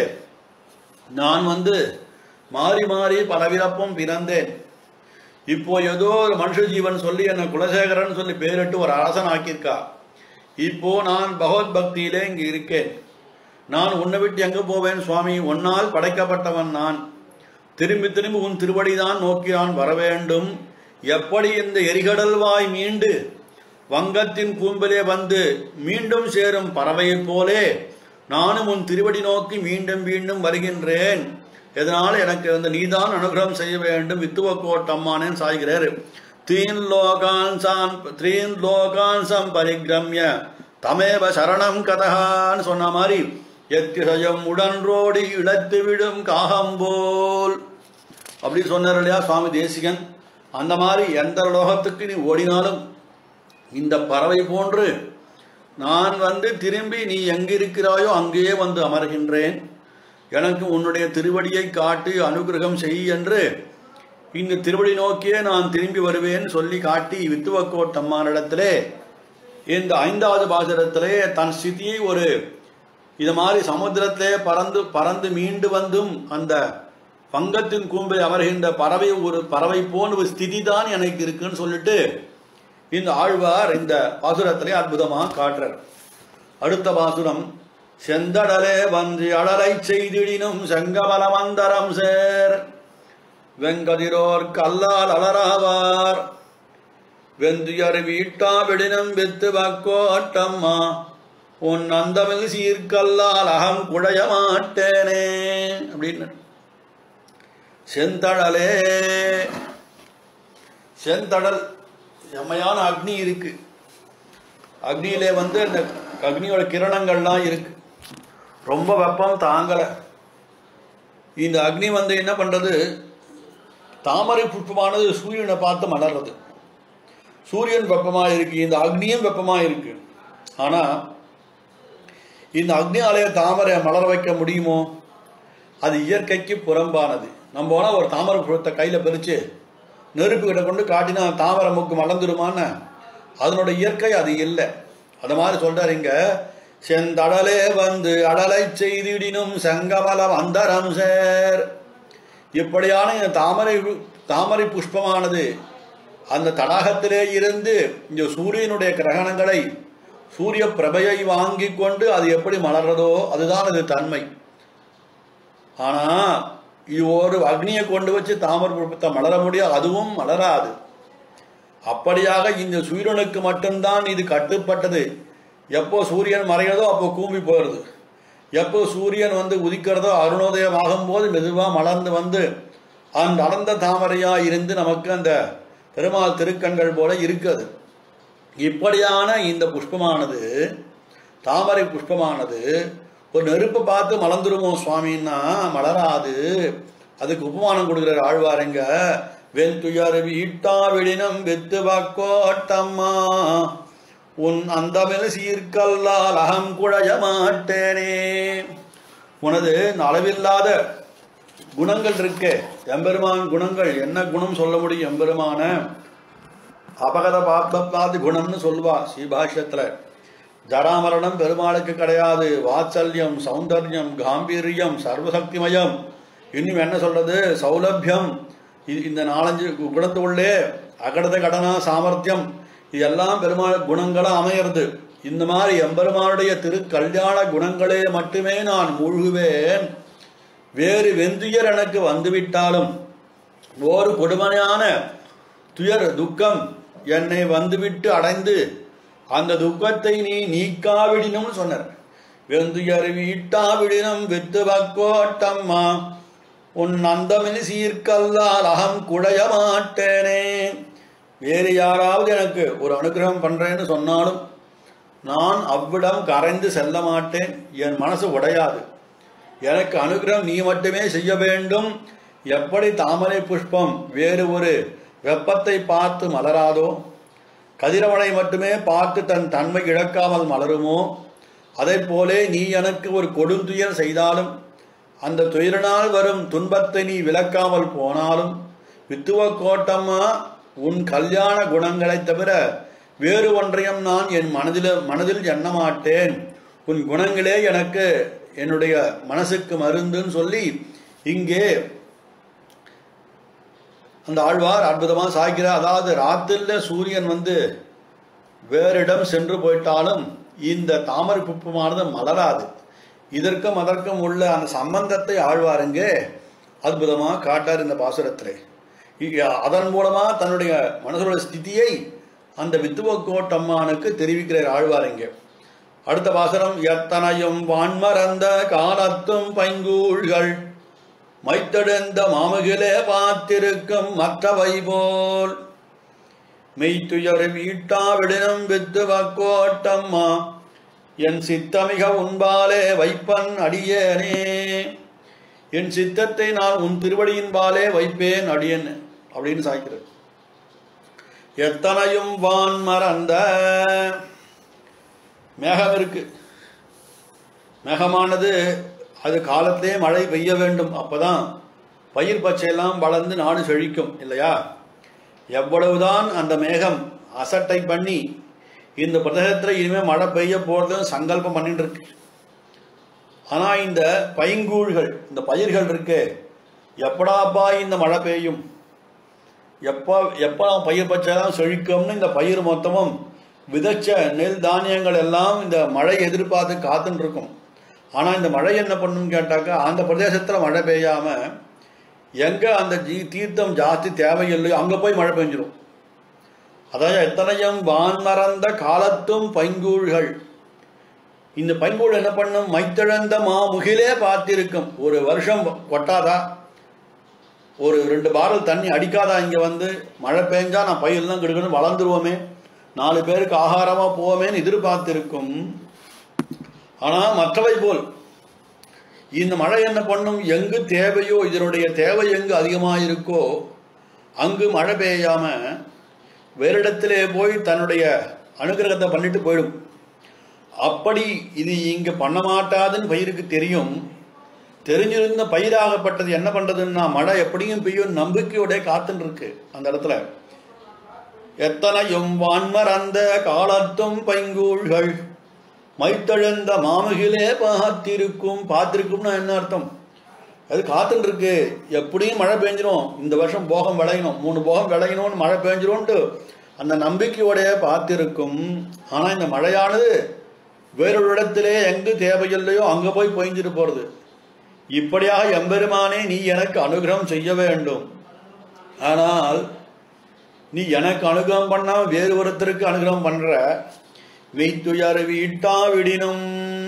நான் வந்து மாறி மாறி பலவிதப்பும் பிறந்தேன் இப்போ ஏதோ ஒரு மனுஷ ஜீவன் சொல்லி என்ன குலசேகரன் சொல்லி பேரிட்டு ஒரு அரசன் ஆக்கியிருக்கா இப்போ நான் பகவத் பக்தியிலே இங்கு இருக்கேன் நான் உன்னை விட்டு எங்கே போவேன் சுவாமி உன்னால் படைக்கப்பட்டவன் நான் திரும்பி திரும்பி உன் திருவடிதான் நோக்கி நான் வர வேண்டும் எப்படி இந்த எரிகடல் வாய் மீண்டு வங்கத்தின் கூம்பிலே வந்து மீண்டும் சேரும் பறவையைப் போலே நானும் உன் திருவடி நோக்கி மீண்டும் மீண்டும் வருகின்றேன் இதனால் எனக்கு வந்து நீதான் அனுகிரகம் செய்ய வேண்டும் வித்துவ கோட்டம்மானேன்னு சாய்கிறார் தீன் லோகான் சான் த்ரீன் லோகான் சம் பரிகிரம்ய தமேவ சரணம் கதகான்னு சொன்ன மாதிரி எத்திசயம் உடன்றோடி இழத்து விடும் காகம்போல் அப்படி சொன்னார் இல்லையா சுவாமி தேசிகன் அந்த மாதிரி எந்த லோகத்துக்கு நீ ஓடினாலும் இந்த பறவை போன்று நான் வந்து திரும்பி நீ எங்கிருக்கிறாயோ அங்கேயே வந்து அமர்கின்றேன் எனக்கு உன்னுடைய திருவடியை காட்டி அனுகிரகம் செய் என்று இந்த திருவடி நோக்கியே நான் திரும்பி வருவேன் சொல்லி காட்டி வித்துவக்கோட்டம்மானிடத்திலே இந்த ஐந்தாவது பாசுரத்திலே தன் ஸ்திதியை ஒரு இது மாதிரி சமுத்திரத்திலே பறந்து பறந்து மீண்டு வந்தும் அந்த பங்கத்தின் கூம்பில் அமர்கின்ற பறவை ஒரு பறவை போன்ற ஒரு ஸ்திதி தான் எனக்கு இருக்குன்னு சொல்லிட்டு இந்த ஆழ்வார் இந்த பாசுரத்திலே அற்புதமாக காட்டுறார் அடுத்த பாசுரம் செந்தடலே வந்து அடலை செய்திடினும் செங்கமல மந்தரம் சேர் வெங்கதிரோர் கல்லால் அலராவார் வெந்துயர் வீட்டா விடினம் வித்து வக்கோட்டம்மா உன் அந்தமில் சீர்கல்லால் அகம் குழைய மாட்டேனே அப்படின்னு செந்தழலே செந்தடல் செம்மையான அக்னி இருக்கு அக்னியிலே வந்து அந்த அக்னியோட கிரணங்கள்லாம் இருக்கு ரொம்ப வெப்பம் தாங்கலை இந்த அக்னி வந்து என்ன பண்றது தாமரை புஷ்பமானது சூரியனை பார்த்து மலர்றது சூரியன் வெப்பமா இருக்கு இந்த அக்னியும் வெப்பமா இருக்கு ஆனா இந்த அக்னியாலய தாமரை மலர வைக்க முடியுமோ அது இயற்கைக்கு புறம்பானது நம்ம வேணா ஒரு தாமரை புஷ்பத்தை கையில பறிச்சு நெருப்பு கிட்ட கொண்டு காட்டினா தாமரை மூக்கு மலர்ந்துருமான்னு அதனோட இயற்கை அது இல்லை அது மாதிரி சொல்றாரு இங்க செந்தடலே வந்து அடலை செய்திடினும் செங்கமலம் அந்தரம் சேர் இப்படியான இந்த தாமரை தாமரை புஷ்பமானது அந்த தடாகத்திலே இருந்து இந்த சூரியனுடைய கிரகணங்களை சூரிய பிரபையை வாங்கி கொண்டு அது எப்படி மலர்றதோ அதுதான் அது தன்மை ஆனா இது ஒரு அக்னியை கொண்டு வச்சு தாமரை புஷ்பத்தை மலர முடியாது அதுவும் மலராது அப்படியாக இந்த சூரியனுக்கு மட்டும்தான் இது கட்டுப்பட்டது எப்போ சூரியன் மறைகிறதோ அப்போ கூம்பி போயிடுது எப்போ சூரியன் வந்து உதிக்கிறதோ அருணோதயம் ஆகும்போது மெதுவாக மலர்ந்து வந்து அந்த அடர்ந்த தாமரையா இருந்து நமக்கு அந்த பெருமாள் திருக்கண்கள் போல இருக்குது இப்படியான இந்த புஷ்பமானது தாமரை புஷ்பமானது ஒரு நெருப்பை பார்த்து மலர்ந்துருமோ சுவாமின்னா மலராது அதுக்கு உபமானம் கொடுக்குறார் ஆழ்வாருங்க வெந்துயர் வீட்டா விடினம் வெத்து வாக்கோட்டம்மா உன் அந்தமில் சீர்கல்லால் அகம் குழைய மாட்டேனே உனது அளவில்லாத குணங்கள் இருக்கே எம்பெருமான் குணங்கள் என்ன குணம் சொல்ல முடியும் எம்பெருமான அபகத பாத்மபாதி குணம்னு சொல்லுவா ஸ்ரீபாஷ்யத்துல ஜராமரணம் பெருமாளுக்கு கிடையாது வாத்சல்யம் சௌந்தர்யம் காம்பீரியம் சர்வசக்திமயம் இன்னும் என்ன சொல்றது சௌலபியம் இ- இந்த நாலஞ்சு குணத்துக்குள்ளே அகடத கடனா சாமர்த்தியம் இதெல்லாம் பெருமாள் குணங்களா அமையிறது இந்த மாதிரி எம்பெருமானுடைய திருக்கல்யாண குணங்களே மட்டுமே நான் மூழ்குவேன் வேறு வெந்துயர் எனக்கு வந்துவிட்டாலும் ஒரு கொடுமையான துயர் துக்கம் என்னை வந்துவிட்டு அடைந்து அந்த துக்கத்தை நீ நீக்காவிடினும் சொன்னார் வெந்துயர் வீட்டாவிடினும் வித்து வக்கோட்டம்மா உன் அந்தமில் சீர்கல்லால் அகம் குழைய மாட்டேனே வேறு யாராவது எனக்கு ஒரு அனுகிரகம் பண்றேன்னு சொன்னாலும் நான் அவ்விடம் கரைந்து செல்ல மாட்டேன் என் மனசு உடையாது எனக்கு அனுகிரகம் நீ மட்டுமே செய்ய வேண்டும் எப்படி தாமரை புஷ்பம் வேறு ஒரு வெப்பத்தை பார்த்து மலராதோ கதிரவனை மட்டுமே பார்த்து தன் தன்மை இழக்காமல் மலருமோ அதைப் போலே நீ எனக்கு ஒரு கொடுந்துயர் செய்தாலும் அந்த துயரினால் வரும் துன்பத்தை நீ விலக்காமல் போனாலும் வித்துவ கோட்டம்மா உன் கல்யாண குணங்களைத் தவிர வேறு ஒன்றையும் நான் என் மனதில் மனதில் எண்ண மாட்டேன் உன் குணங்களே எனக்கு என்னுடைய மனசுக்கு மருந்துன்னு சொல்லி இங்கே அந்த ஆழ்வார் அற்புதமா சாய்க்கிறார் அதாவது ராத்திரில சூரியன் வந்து வேறிடம் சென்று போயிட்டாலும் இந்த தாமரை புஷ்பமானது மலராது இதற்கும் அதற்கும் உள்ள அந்த சம்பந்தத்தை ஆழ்வாருங்க அற்புதமா காட்டார் இந்த பாசுரத்திலே இ- அதன் மூலமா தன்னுடைய மனசோட ஸ்திதியை அந்த வித்துவக்கோட்டம்மானுக்கு தெரிவிக்கிறார் ஆழ்வாருங்க அடுத்த பாசுரம் எத்தனையும் வான்மறந்த காலத்தும் பைங்கூழ்கள் மைத்தெடுந்த மாமுகிலே பார்த்திருக்கும் மற்றவை போல் மெய்த்துயர் வீட்டாவிடனும் வித்து வக்கோட்டம்மா என் சித்தமிக உன்பாலே வைப்பன் அடியேனே என் சித்தத்தை நான் உன் திருவடியின்பாலே வைப்பேன் அடியேன் அப்படின்னு சாய்க்கிறது எத்தனையும் வான் மறந்த மேகம் இருக்கு மேகமானது அது காலத்திலே மழை பெய்ய வேண்டும் அப்பதான் பயிர் பச்சையெல்லாம் வளர்ந்து நாடு செழிக்கும் இல்லையா எவ்வளவுதான் அந்த மேகம் அசட்டை பண்ணி இந்த பிரதேசத்தில் இனிமேல் மழை பெய்ய போகிறதும் சங்கல்பம் பண்ணிட்டு இருக்கு ஆனால் இந்த பைங்கூழ்கள் இந்த பயிர்கள் இருக்கு எப்படாப்பா இந்த மழை பெய்யும் எப்போ எப்போ பயிர் பச்சைலாம் செழிக்கும்னு இந்த பயிர் மொத்தமும் விதைச்ச நெல் தானியங்கள் எல்லாம் இந்த மழை எதிர்பார்த்து காத்துன்னு இருக்கும் ஆனால் இந்த மழை என்ன பண்ணுன்னு கேட்டாக்கா அந்த பிரதேசத்தில் மழை பெய்யாம எங்கே அந்த ஜீ தீர்த்தம் ஜாஸ்தி தேவையில்லையோ அங்கே போய் மழை பெஞ்சிரும் அதாவது எத்தனையும் வான் மறந்த காலத்தும் பைங்கூழ்கள் இந்த பைங்கூழ் என்ன பண்ணும் மைத்தழந்த மாமுகிலே பார்த்திருக்கும் ஒரு வருஷம் கொட்டாதா ஒரு ரெண்டு பாரல் தண்ணி அடிக்காதா இங்கே வந்து மழை பெஞ்சா நான் பயிரெல்லாம் கெடுக்கணும் வளர்ந்துருவோமே நாலு பேருக்கு ஆகாரமாக போவோமேன்னு எதிர்பார்த்திருக்கும் ஆனால் மற்றவை போல் இந்த மழை என்ன பண்ணும் எங்கு தேவையோ இதனுடைய தேவை எங்கு அதிகமாக இருக்கோ அங்கு மழை பெய்யாம வேறு இடத்திலே போய் தன்னுடைய அனுகிரகத்தை பண்ணிட்டு போயிடும் அப்படி இது இங்க பண்ண மாட்டாதுன்னு பயிருக்கு தெரியும் தெரிஞ்சிருந்த பயிராகப்பட்டது என்ன பண்றதுன்னா மழை எப்படியும் பெய்யும் நம்பிக்கையோட காத்துன்னு இருக்கு அந்த இடத்துல எத்தனையும் வான்மறந்த காலத்தும் பைங்கூழ்கள் மைத்தழுந்த மாமகிலே பார்த்திருக்கும் பார்த்திருக்கும்னா என்ன அர்த்தம் அது காத்துன்னு இருக்கு எப்படியும் மழை பெஞ்சிரும் இந்த வருஷம் போகம் விளையணும் மூணு போகம் விளையணும்னு மழை பெஞ்சிரும்ன்ட்டு அந்த நம்பிக்கையோடைய பார்த்திருக்கும் ஆனா இந்த மழையானது வேறொரு இடத்திலே எங்கு தேவையில்லையோ அங்க போய் பொய்ஞ்சிட்டு போறது இப்படியாக எம்பெருமானே நீ எனக்கு அனுகிரகம் செய்ய வேண்டும் ஆனால் நீ எனக்கு அனுகிரகம் பண்ணாம வேறு ஒருத்தருக்கு அனுகிரகம் பண்ற மெய்த்துயர் வீட்டா விடினும்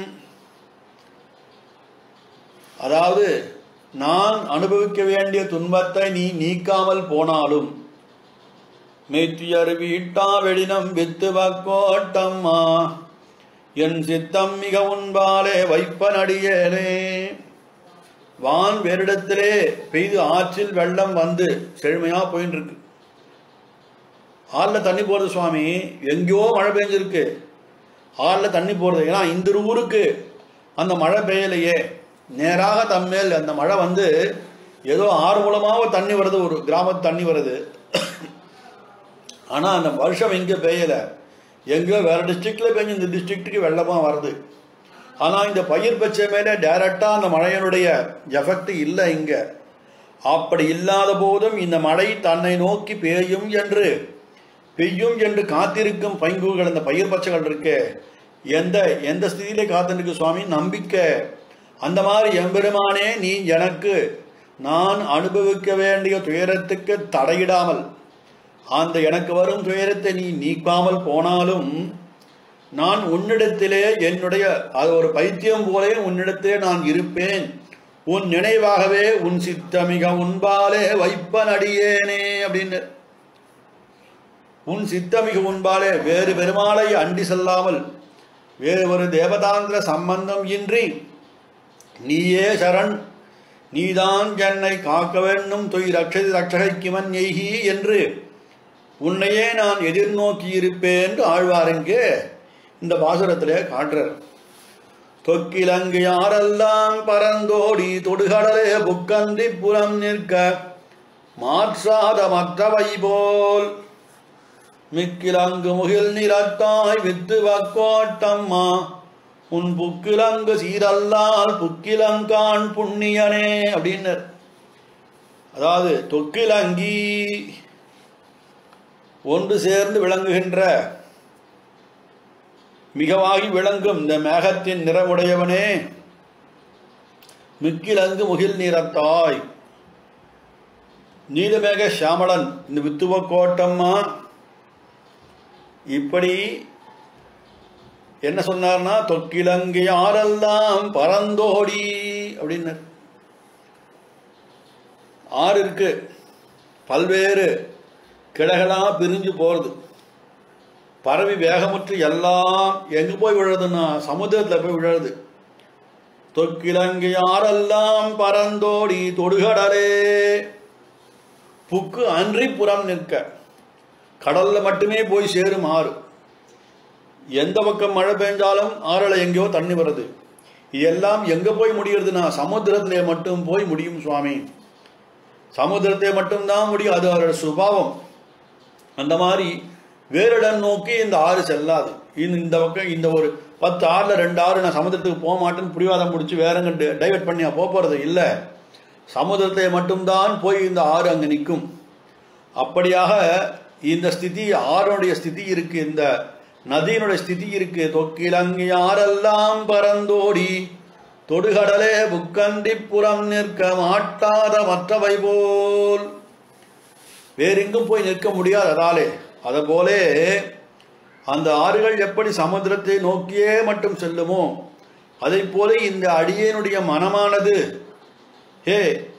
அதாவது நான் அனுபவிக்க வேண்டிய துன்பத்தை நீ நீக்காமல் போனாலும் மெய்த்துயர் வீட்டா வெடினம் வித்து வக்கோட்டம்மா என் சித்தம் மிக உன்பாலே வைப்பனடியேனே வான் வேறிடத்திலே பெய்து ஆற்றில் வெள்ளம் வந்து செழுமையா போயின்னு இருக்கு ஆறில் தண்ணி போறது சுவாமி எங்கேயோ மழை பெஞ்சிருக்கு ஆறில் தண்ணி போறது ஏன்னா இந்த ஊருக்கு அந்த மழை பெய்யலையே நேராக தம்மேல் அந்த மழை வந்து ஏதோ ஆறு மூலமாக தண்ணி வருது ஒரு கிராமத்து தண்ணி வருது ஆனால் அந்த வருஷம் எங்கே பெய்யலை எங்கேயோ வேற டிஸ்ட்ரிக்ட்ல பெஞ்சு இந்த டிஸ்ட்ரிக்ட்டுக்கு வெள்ளமாக வருது ஆனால் இந்த பயிர் பச்சை மேலே டைரக்டாக அந்த மழையினுடைய எஃபெக்ட் இல்லை இங்கே அப்படி இல்லாத போதும் இந்த மழை தன்னை நோக்கி பெய்யும் என்று பெய்யும் என்று காத்திருக்கும் பைங்குகள் இந்த பயிர் பச்சைகள் இருக்கு எந்த எந்த ஸ்திதியிலே காத்திருக்கு சுவாமி நம்பிக்கை அந்த மாதிரி எம்பெருமானே நீ எனக்கு நான் அனுபவிக்க வேண்டிய துயரத்துக்கு தடையிடாமல் அந்த எனக்கு வரும் துயரத்தை நீ நீக்காமல் போனாலும் நான் உன்னிடத்திலே என்னுடைய அது ஒரு பைத்தியம் போலே உன்னிடத்திலே நான் இருப்பேன் உன் நினைவாகவே உன் சித்தமிக உன்பாலே வைப்பன் அடியேனே அப்படின்னு உன் சித்தமிகு உன்பாலே வேறு பெருமாளை அண்டி செல்லாமல் வேறு ஒரு தேவதாந்திர சம்பந்தம் இன்றி நீயே சரண் நீதான் என்னை காக்க வேண்டும் தொய் ரட்சதி ரட்சகைக்குமன் எய்கி என்று உன்னையே நான் எதிர்நோக்கி இருப்பேன் என்று ஆழ்வாருங்கே இந்த பாசுரத்திலே காட்டுறார் தொக்கிலங்கு யாரெல்லாம் பரந்தோடி தொடுகடலே புக்கந்தி புறம் நிற்க மாற்றாத மற்றவை போல் மிக்கிலங்கு முகில் நிலத்தாய் வித்து வக்கோட்டம்மா உன் புக்கிலங்கு சீரல்லால் புக்கிலங்கான் புண்ணியனே அப்படின்னு அதாவது தொக்கிலங்கி ஒன்று சேர்ந்து விளங்குகின்ற மிகவாகி விளங்கும் இந்த மேகத்தின் நிறமுடையவனே மிக்கிலங்கு முகில் நிறத்தாய் நீலமேக சாமளன் இந்த வித்துவ கோட்டம்மா இப்படி என்ன சொன்னார்னா தொக்கிலங்கு யாரெல்லாம் பறந்தோடி அப்படின்னு ஆறு இருக்கு பல்வேறு கிளைகளா பிரிஞ்சு போறது பரவி வேகமுற்று எல்லாம் எங்க போய் விழுறதுன்னா சமுத்திரத்துல போய் விழுறது தொக்கிலங்கு யாரெல்லாம் பறந்தோடி தொடுகடலே புக்கு அன்றி புறம் நிற்க கடல்ல மட்டுமே போய் சேரும் ஆறு எந்த பக்கம் மழை பெஞ்சாலும் ஆறுல எங்கேயோ தண்ணி வருது இதெல்லாம் எங்க போய் முடியறதுன்னா சமுத்திரத்திலே மட்டும் போய் முடியும் சுவாமி சமுத்திரத்தை மட்டும்தான் முடியும் அது அவரோட சுபாவம் அந்த மாதிரி வேறு இடம் நோக்கி இந்த ஆறு செல்லாது இந்த இந்த பக்கம் இந்த ஒரு பத்து ஆறுல ரெண்டு ஆறு நான் சமுத்திரத்துக்கு போக மாட்டேன்னு புரிவாதம் முடிச்சு வேற எங்க டைவெர்ட் பண்ணி போக போறது இல்லை சமுதிரத்தை மட்டும்தான் போய் இந்த ஆறு அங்கு நிற்கும் அப்படியாக இந்த ஸ்திதி ஆறுடைய ஸ்திதி இருக்கு இந்த நதியினுடைய ஸ்திதி இருக்கு தொக்கிலங்கு யாரெல்லாம் பறந்தோடி தொடுகடலே புக்கண்டி புறம் நிற்க மாட்டாத மற்றவை போல் வேறெங்கும் போய் நிற்க முடியாது அதாலே அதுபோலே அந்த ஆறுகள் எப்படி சமுத்திரத்தை நோக்கியே மட்டும் செல்லுமோ அதைப் போல இந்த அடியேனுடைய மனமானது ஹே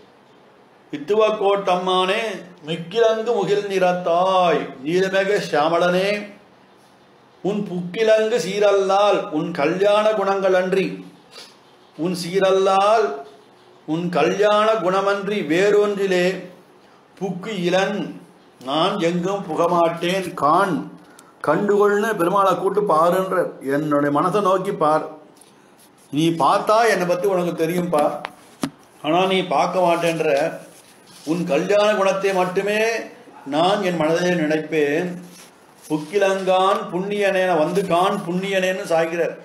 வித்துவக்கோட்டம்மானே மிக்கிலங்கு முகில் நிறத்தாய் நீலமேக சியாமளனே உன் புக்கிலங்கு சீரல்லால் உன் கல்யாண குணங்கள் அன்றி உன் சீரல்லால் உன் கல்யாண குணமன்றி வேறொன்றிலே புக்கு இளன் நான் எங்கும் புகமாட்டேன் கான் கண்டுகொள்னு பெருமாளை கூட்டு பாருன்ற என்னுடைய மனசை நோக்கி பார் நீ பார்த்தா என்னை பற்றி உனக்கு தெரியும்பா ஆனால் நீ பார்க்க மாட்டேன்ற உன் கல்யாண குணத்தை மட்டுமே நான் என் மனதில் நினைப்பேன் புக்கிலங்கான் புண்ணியனேன வந்து கான் புண்ணியனேன்னு சாய்கிறார்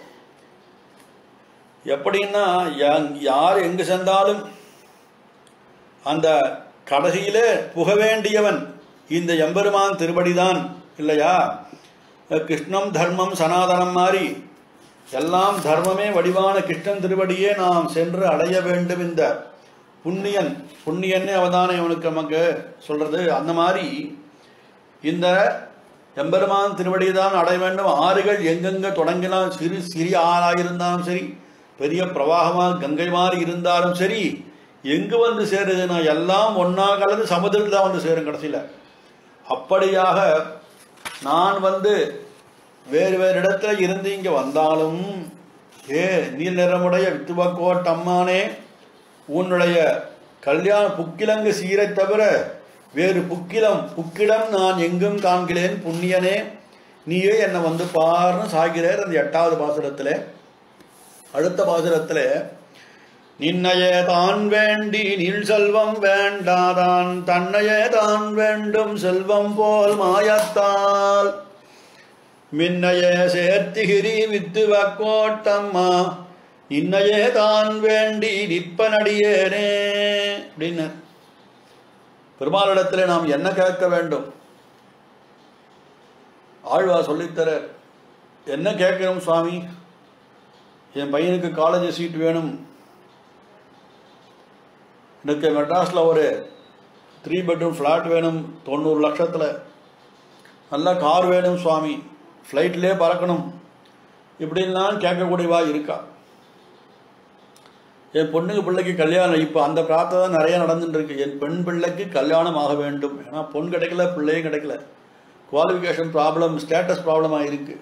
எப்படின்னா யா- யார் எங்கு சென்றாலும் அந்த கடைசியிலே புக வேண்டியவன் இந்த எம்பெருமான் திருப்படிதான் இல்லையா கிருஷ்ணம் தர்மம் சனாதனம் மாதிரி எல்லாம் தர்மமே வடிவான கிருஷ்ணன் திருவடியே நாம் சென்று அடைய வேண்டும் இந்த புண்ணியன் புண்ணியன்னு அவதானே அவனுக்கு நமக்கு சொல்றது அந்த மாதிரி இந்த எம்பெருமான் திருவடியை தான் அடைய வேண்டும் ஆறுகள் எங்கெங்க தொடங்கினாலும் சிறு சிறிய ஆறாக இருந்தாலும் சரி பெரிய பிரவாகமாக கங்கை மாதிரி இருந்தாலும் சரி எங்கு வந்து சேருதுன்னா எல்லாம் ஒன்னா கலந்து சமுதிரத்தில் தான் வந்து சேரும் கடைசியில் அப்படியாக நான் வந்து வேறு வேறு இடத்துல இருந்து இங்கே வந்தாலும் ஏ நீல் நிறமுடைய வித்துவக்கோட் அம்மானே உன்னுடைய கல்யாண புக்கிலங்கு சீரை தவிர வேறு புக்கிலம் புக்கிடம் நான் எங்கும் காண்கிறேன் புண்ணியனே நீயே என்னை வந்து பாருன்னு சாகிறார் அந்த எட்டாவது பாசுரத்தில் அடுத்த பாசுரத்தில் நின்னையே தான் வேண்டி நீள் செல்வம் வேண்டாதான் தன்னையே தான் வேண்டும் செல்வம் போல் மாயத்தால் மின்னையே சேர்த்திகிரி வித்து வக்கோட்டம்மா இன்னையே தான் வேண்டி நிற்பனடியேனே அப்படின்னு பெருமாளிடத்தில் நாம் என்ன கேட்க வேண்டும் ஆழ்வா சொல்லித்தர என்ன கேட்கிறோம் சுவாமி என் பையனுக்கு காலேஜ் சீட் வேணும் எனக்கு மெட்ராஸில் ஒரு த்ரீ பெட்ரூம் ஃப்ளாட் வேணும் தொண்ணூறு லட்சத்தில் நல்ல கார் வேணும் சுவாமி ஃப்ளைட்லேயே பறக்கணும் இப்படின்லாம் கேட்கக்கூடியவா இருக்கா என் பொண்ணுக்கு பிள்ளைக்கு கல்யாணம் இப்போ அந்த பிரார்த்தனை தான் நிறைய நடந்துட்டு இருக்கு என் பெண் பிள்ளைக்கு கல்யாணம் ஆக வேண்டும் ஏன்னா பொன் கிடைக்கல பிள்ளையும் கிடைக்கல குவாலிஃபிகேஷன் ப்ராப்ளம் ஸ்டேட்டஸ் ப்ராப்ளமாக இருக்கு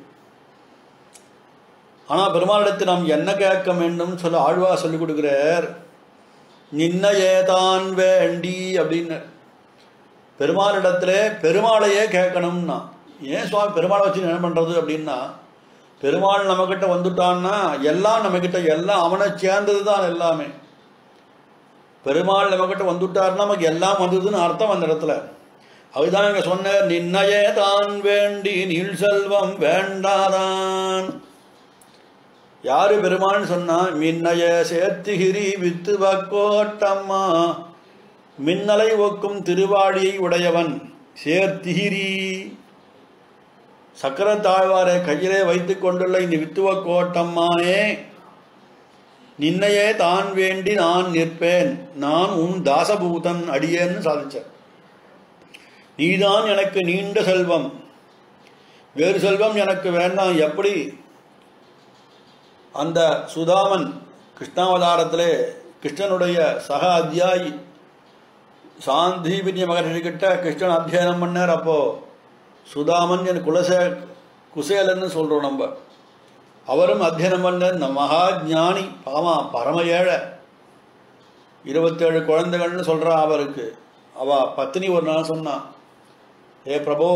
ஆனால் பெருமாளிடத்தில் நாம் என்ன கேட்க வேண்டும் சொல்ல ஆழ்வா சொல்லிக் கொடுக்குறார் நின்னையே தான் வேண்டி அப்படின்னு பெருமாளிடத்துல பெருமாளையே கேட்கணும்னா ஏன் சுவாமி பெருமாளை வச்சு என்ன பண்றது அப்படின்னா பெருமாள் நம்மக்கிட்ட வந்துட்டான்னா எல்லாம் நம்மக்கிட்ட எல்லாம் அவனை சேர்ந்தது தான் எல்லாமே பெருமாள் நம்மக்கிட்ட வந்துட்டாருன்னா நமக்கு எல்லாம் வந்ததுன்னு அர்த்தம் அந்த இடத்துல அதுதான் இங்க சொன்னார் நின்னையே தான் வேண்டி நீள் செல்வம் வேண்டாதான் யாரு பெருமாள்னு சொன்னா மின்னைய சேர்த்துகிரி வித்து வக்கோட்டம்மா மின்னலை ஒக்கும் திருவாடியை உடையவன் சேர்த்திகிரி சக்கரத்தாழ்வாரை கையிலே வைத்துக் கொண்டுள்ள இந்த வித்துவ கோட்டம்மானே நின்னையே தான் வேண்டி நான் நிற்பேன் நான் உன் தாசபூதன் அடியேன்னு சாதிச்சேன் நீதான் எனக்கு நீண்ட செல்வம் வேறு செல்வம் எனக்கு வேண்டாம் எப்படி அந்த சுதாமன் கிருஷ்ணாவதாரத்திலே கிருஷ்ணனுடைய சக அத்தியாயி சாந்தீபினிய மகர்ஷி கிட்ட கிருஷ்ணன் அத்தியனம் பண்ணார் அப்போ சுதாமன் என் குலசே குசேலன்னு சொல்றோம் நம்ம அவரும் அத்தியனம் பண்ண இந்த மகா ஞானி பாமா பரம ஏழை இருபத்தேழு குழந்தைகள்னு சொல்றா அவருக்கு அவ பத்தினி ஒரு நாள் சொன்னான் ஏ பிரபோ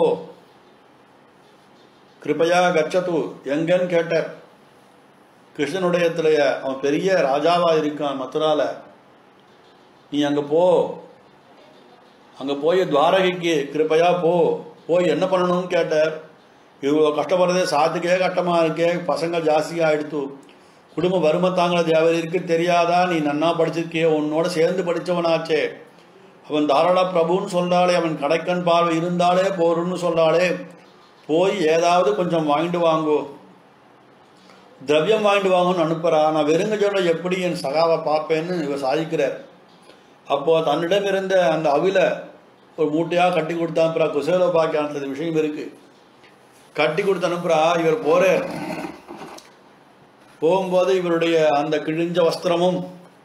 கிருபையா கச்சது எங்கன்னு கேட்டார் கிருஷ்ணனுடையத்திலேய அவன் பெரிய ராஜாவா இருக்கான் மதுரால நீ அங்க போ அங்க போய் துவாரகைக்கு கிருப்பையா போ போய் என்ன பண்ணணும்னு கேட்டார் இவ்வளோ கஷ்டப்படுறதே சாத்துக்கே கஷ்டமா இருக்கே பசங்க ஜாஸ்தியா எடுத்து குடும்ப வறுமை தாங்களது அவர் இருக்கு தெரியாதா நீ நன்னா படிச்சிருக்கியே உன்னோட சேர்ந்து படிச்சவனாச்சே அவன் தாராள பிரபுன்னு சொல்றாளே அவன் கடைக்கன் பார்வை இருந்தாலே போருன்னு சொல்றாளே போய் ஏதாவது கொஞ்சம் வாங்கிட்டு வாங்கோ திரவியம் வாங்கிட்டு வாங்கன்னு அனுப்புறா நான் வெறுங்கஜோட எப்படி என் சகாவை பார்ப்பேன்னு இவர் சாதிக்கிறார் அப்போ தன்னிடம் இருந்த அந்த அவில ஒரு மூட்டையாக கட்டி கொடுத்து அனுப்புறா குசேலோபாக்கியானது விஷயம் இருக்கு கட்டி கொடுத்து அனுப்புறா இவர் போறார் போகும்போது இவருடைய அந்த கிழிஞ்ச வஸ்திரமும்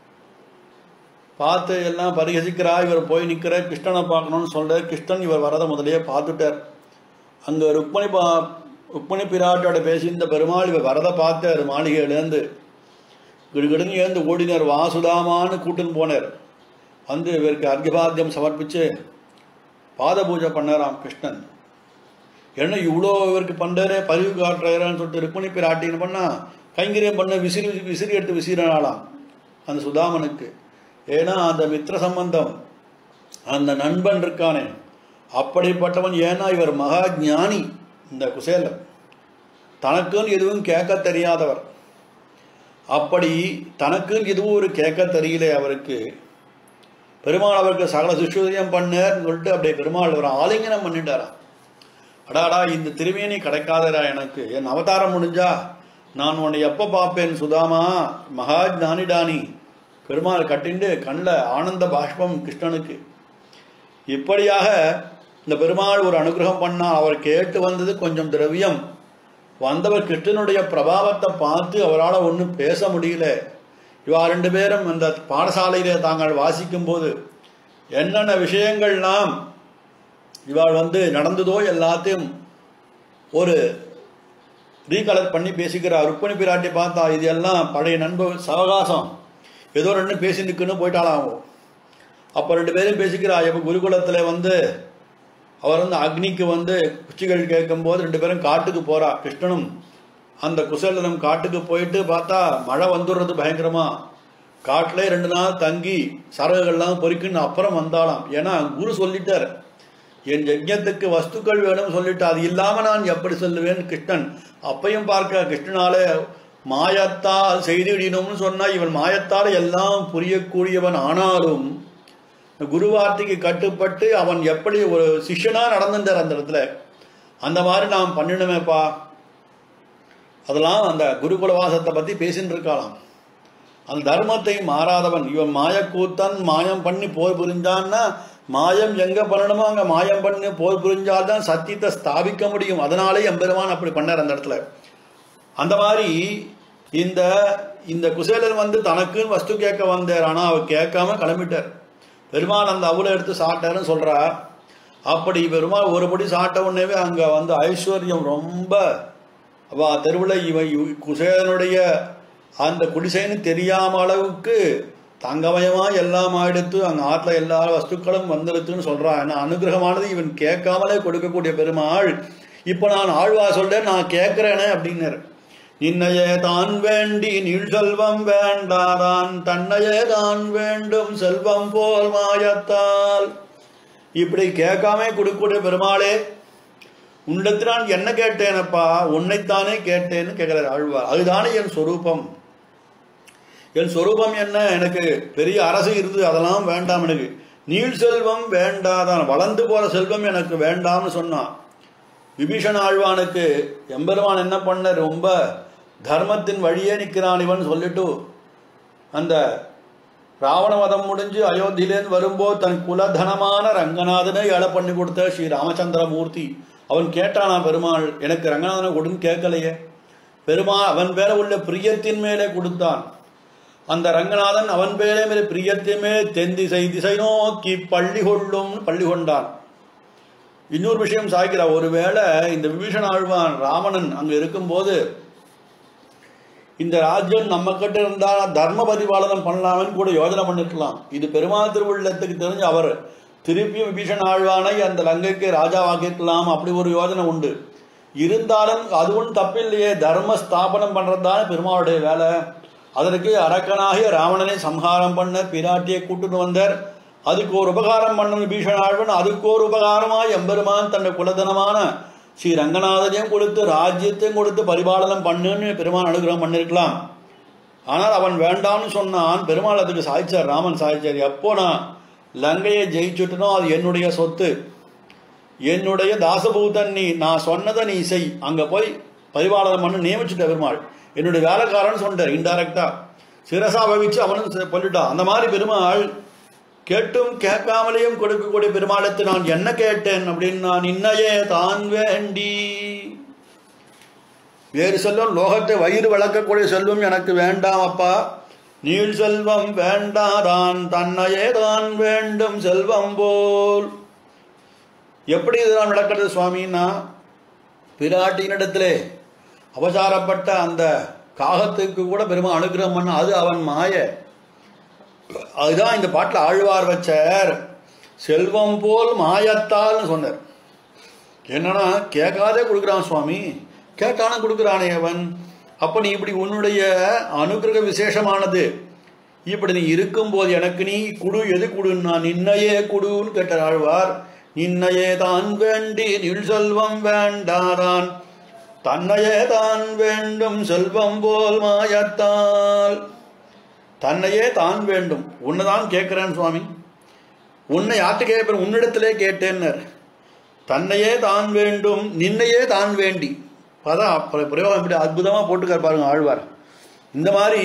பார்த்து எல்லாம் பரிகசிக்கிறா இவர் போய் நிற்கிற கிருஷ்ணனை பார்க்கணும்னு சொல்ற கிருஷ்ணன் இவர் வரதை முதலையே பார்த்துட்டார் அங்கே ருக்மணி பா ருக்மணி பிராட்டோட பேசியிருந்த பெருமாள் இவர் வரதை பார்த்தார் மாளிகையிலேருந்து கிடுகிடுன்னு ஏந்து ஓடினார் வாசுதாமான்னு கூட்டுன்னு போனார் வந்து இவருக்கு அர்க்கபாத்தியம் சமர்ப்பிச்சு பாத பூஜை பண்ணாராம் கிருஷ்ணன் என்ன இவ்வளோ இவருக்கு பண்ணுறாரே பதிவு காட்டுறாருன்னு சொல்லிட்டு ருக்மணி பிராட்டின்னு பண்ணா கைங்கரியம் பண்ண விசிறி விசிறி எடுத்து விசிறினாலாம் அந்த சுதாமனுக்கு ஏன்னா அந்த மித்திர சம்பந்தம் அந்த நண்பன் இருக்கானே அப்படிப்பட்டவன் ஏன்னா இவர் மகா ஞானி இந்த குசேலன் தனக்குன்னு எதுவும் கேட்க தெரியாதவர் அப்படி தனக்குன்னு எதுவும் ஒரு கேட்க தெரியல அவருக்கு பெருமாள் அவருக்கு சகல சுஷ்யோதயம் பண்ணேன்னு சொல்லிட்டு அப்படியே பெருமாள் ஒரு ஆலிங்கனம் பண்ணிட்டாராம் அடாடா இந்த திருமேனி கிடைக்காதடா எனக்கு என் அவதாரம் முடிஞ்சா நான் உன்னை எப்போ பார்ப்பேன் சுதாமா மகா ஞானிடானி பெருமாள் கட்டிண்டு கண்ணில் ஆனந்த பாஷ்பம் கிருஷ்ணனுக்கு இப்படியாக இந்த பெருமாள் ஒரு அனுகிரகம் பண்ணால் அவர் கேட்டு வந்தது கொஞ்சம் திரவியம் வந்தவர் கிருஷ்ணனுடைய பிரபாவத்தை பார்த்து அவரால் ஒன்றும் பேச முடியல இவா ரெண்டு பேரும் அந்த பாடசாலையிலே தாங்கள் வாசிக்கும் போது என்னென்ன விஷயங்கள்லாம் இவாள் வந்து நடந்ததோ எல்லாத்தையும் ஒரு ரீகலர் பண்ணி பேசிக்கிறார் ருக்மணி பிராட்டி பார்த்தா இது எல்லாம் பழைய நண்ப சவகாசம் ஏதோ ரெண்டு பேசி நிற்குன்னு போயிட்டாலாம் அவன் அப்போ ரெண்டு பேரும் பேசிக்கிறா இப்போ குருகுலத்தில் வந்து அவர் வந்து அக்னிக்கு வந்து குச்சிகள் கேட்கும்போது ரெண்டு பேரும் காட்டுக்கு போறா கிருஷ்ணனும் அந்த குசேலனும் காட்டுக்கு போயிட்டு பார்த்தா மழை வந்துடுறது பயங்கரமா காட்டிலே ரெண்டு நாள் தங்கி சரகுகள்லாம் பொறிக்குன்னு அப்புறம் வந்தாலாம் ஏன்னா குரு சொல்லிட்டார் என் யஜ்ஞத்துக்கு வஸ்துக்கள் வேணும்னு சொல்லிட்டு அது இல்லாம நான் எப்படி சொல்லுவேன் கிருஷ்ணன் அப்பையும் பார்க்க கிருஷ்ணனாலே மாயத்தால் செய்திடணும்னு சொன்னா இவன் மாயத்தால் எல்லாம் புரியக்கூடியவன் ஆனாலும் குரு வார்த்தைக்கு கட்டுப்பட்டு அவன் எப்படி ஒரு சிஷ்யனா நடந்துட்டார் அந்த இடத்துல அந்த மாதிரி நாம் பண்ணிடணுமேப்பா அதெல்லாம் அந்த குருகுல வாசத்தை பத்தி பேசின்னு இருக்கலாம் அந்த தர்மத்தை மாறாதவன் இவன் மாயக்கூத்தன் மாயம் பண்ணி போர் புரிஞ்சான்னா மாயம் எங்க பண்ணணுமோ அங்க மாயம் பண்ணி போர் புரிஞ்சால்தான் சத்தியத்தை ஸ்தாபிக்க முடியும் அதனாலே எம்பெருமான் அப்படி பண்ணார் அந்த இடத்துல அந்த மாதிரி இந்த இந்த குசேலன் வந்து தனக்குன்னு வஸ்து கேட்க வந்தார் ஆனா அவர் கேட்காம கிளம்பிட்டார் பெருமாள் அந்த அவுளை எடுத்து சாப்பிட்டாருன்னு சொல்றா அப்படி பெருமாள் ஒருபடி சாப்பிட்ட உடனேவே அங்க வந்து ஐஸ்வர்யம் ரொம்ப அவ தெருவில் இவன் இவ- குசேலனுடைய அந்த குடிசைன்னு தெரியாம அளவுக்கு தங்கமயமா எல்லாம் ஆயிடுத்து அங்க ஆத்துல எல்லா வஸ்துக்களும் வந்துடுத்துன்னு சொல்றான் ஏன்னா அனுகிரகமானது இவன் கேட்காமலே கொடுக்கக்கூடிய பெருமாள் இப்ப நான் ஆழ்வா சொல்றேன் நான் கேட்கிறேனே அப்படின்னாரு நின்னையே தான் வேண்டி நீள் செல்வம் வேண்டாதான் தன்னையே தான் வேண்டும் செல்வம் போல் மாயத்தால் இப்படி கேட்காம கொடுக்கக்கூடிய பெருமாளே உன்னிடத்தில் நான் என்ன கேட்டேனப்பா உன்னைத்தானே கேட்டேன்னு கேட்கிறார் ஆழ்வார் அதுதானே என் சொரூபம் என் சொரூபம் என்ன எனக்கு பெரிய அரசு இருந்து அதெல்லாம் வேண்டாம் எனக்கு நீள் செல்வம் வேண்டாதான் வளர்ந்து போற செல்வம் எனக்கு வேண்டாம்னு சொன்னான் விபீஷண ஆழ்வானுக்கு எம்பெருமான் என்ன பண்ண ரொம்ப தர்மத்தின் வழியே நிற்கிறான் இவன் சொல்லிட்டு அந்த ராவணவதம் முடிஞ்சு அயோத்தியிலேருந்து வரும்போது தன் குலதனமான ரங்கநாதனை ஏழை பண்ணி கொடுத்த ஸ்ரீ ராமச்சந்திரமூர்த்தி அவன் கேட்டானா பெருமாள் எனக்கு ரங்கநாதனை கொடுன்னு கேட்கலையே பெருமாள் அவன் பேர உள்ள பிரியத்தின் மேலே கொடுத்தான் அந்த ரங்கநாதன் அவன் பேரே மேலே பிரியத்தின் மேலே தென் திசை திசை நோக்கி பள்ளி கொள்ளும் பள்ளி கொண்டான் இன்னொரு விஷயம் சாய்க்கிறார் ஒருவேளை இந்த விபீஷண ஆழ்வான் ராவணன் அங்க இருக்கும்போது இந்த ராஜ்யம் நம்ம கிட்ட இருந்தா தர்ம பரிபாலனம் பண்ணலாம்னு கூட யோஜனை பண்ணிருக்கலாம் இது பெருமாள் திருவுள்ளத்துக்கு தெரிஞ்சு அவர் திருப்பியும் விபீஷண ஆழ்வானை அந்த லங்கைக்கு ராஜாவாக்கிருக்கலாம் அப்படி ஒரு யோஜனை உண்டு இருந்தாலும் அது ஒன்றும் தப்பில்லையே தர்ம ஸ்தாபனம் பண்றதுதானே பெருமாளுடைய வேலை அதற்கு அரக்கனாகிய ராவணனை சம்ஹாரம் பண்ண பிராட்டியை கூட்டுட்டு வந்தார் அதுக்கு ஒரு உபகாரம் பண்ண விபீஷண ஆழ்வன் அதுக்கு ஒரு உபகாரமாய் எம்பெருமான் தன்னை குலதனமான ஸ்ரீ ரங்கநாதனையும் கொடுத்து ராஜ்யத்தையும் கொடுத்து பரிபாலனம் பண்ணுன்னு பெருமான் அனுகிரகம் பண்ணிருக்கலாம் ஆனால் அவன் வேண்டாம்னு சொன்னான் பெருமாள் அதுக்கு சாய்ச்சார் ராமன் சாய்ச்சார் எப்போ நான் லங்கையை ஜெயிச்சுட்டனோ அது என்னுடைய சொத்து என்னுடைய தாசபூதன் நீ நான் சொன்னதை நீ செய் அங்க போய் பரிபாலனம் பண்ண நியமிச்சுட்ட பெருமாள் என்னுடைய வேலைக்காரன் சொன்னார் இன்டைரக்டா சிரசா பவிச்சு அவனும் செ- சொல்லிட்டான் அந்த மாதிரி பெருமாள் கேட்டும் கேட்காமலேயும் கொடுக்கக்கூடிய பெருமாளத்தை நான் என்ன கேட்டேன் அப்படின்னு நான் இன்னையே தான் வேண்டி வேறு செல்வம் லோகத்தை வயிறு வளர்க்கக்கூடிய செல்வம் எனக்கு வேண்டாம் அப்பா நீள் செல்வம் வேண்டாதான் தன்னையே தான் வேண்டும் செல்வம் போல் எப்படி இதெல்லாம் நடக்கிறது சுவாமின்னா பிராட்டியினிடத்திலே அவசாரப்பட்ட அந்த காகத்துக்கு கூட பெருமா அனுகிரகம் பண்ண அது அவன் மாய அதுதான் இந்த பாட்டில் ஆழ்வார் வச்சார் செல்வம் போல் மாயத்தால்னு சொன்னார் என்னன்னா கேட்காதே கொடுக்குறான் சுவாமி கேட்டாலும் கொடுக்குறானே அவன் அப்போ நீ இப்படி உன்னுடைய அனுகிரக விசேஷமானது இப்படி நீ இருக்கும்போது எனக்கு நீ குடு எது குடுன்னா நின்னையே குடுன்னு கேட்டார் ஆழ்வார் நின்னையே தான் வேண்டி நில் செல்வம் வேண்டாதான் தன்னையே தான் வேண்டும் செல்வம் போல் மாயத்தால் தன்னையே தான் வேண்டும் உன்னை தான் கேட்கிறேன் சுவாமி உன்னை யார்கிட்ட கேட்பேன் உன்னிடத்திலே கேட்டேன்னர் தன்னையே தான் வேண்டும் நின்னையே தான் வேண்டி அதான் பிர- பிரயோகம் இப்படி அற்புதமாக போட்டுக்கார் பாருங்க ஆழ்வார் இந்த மாதிரி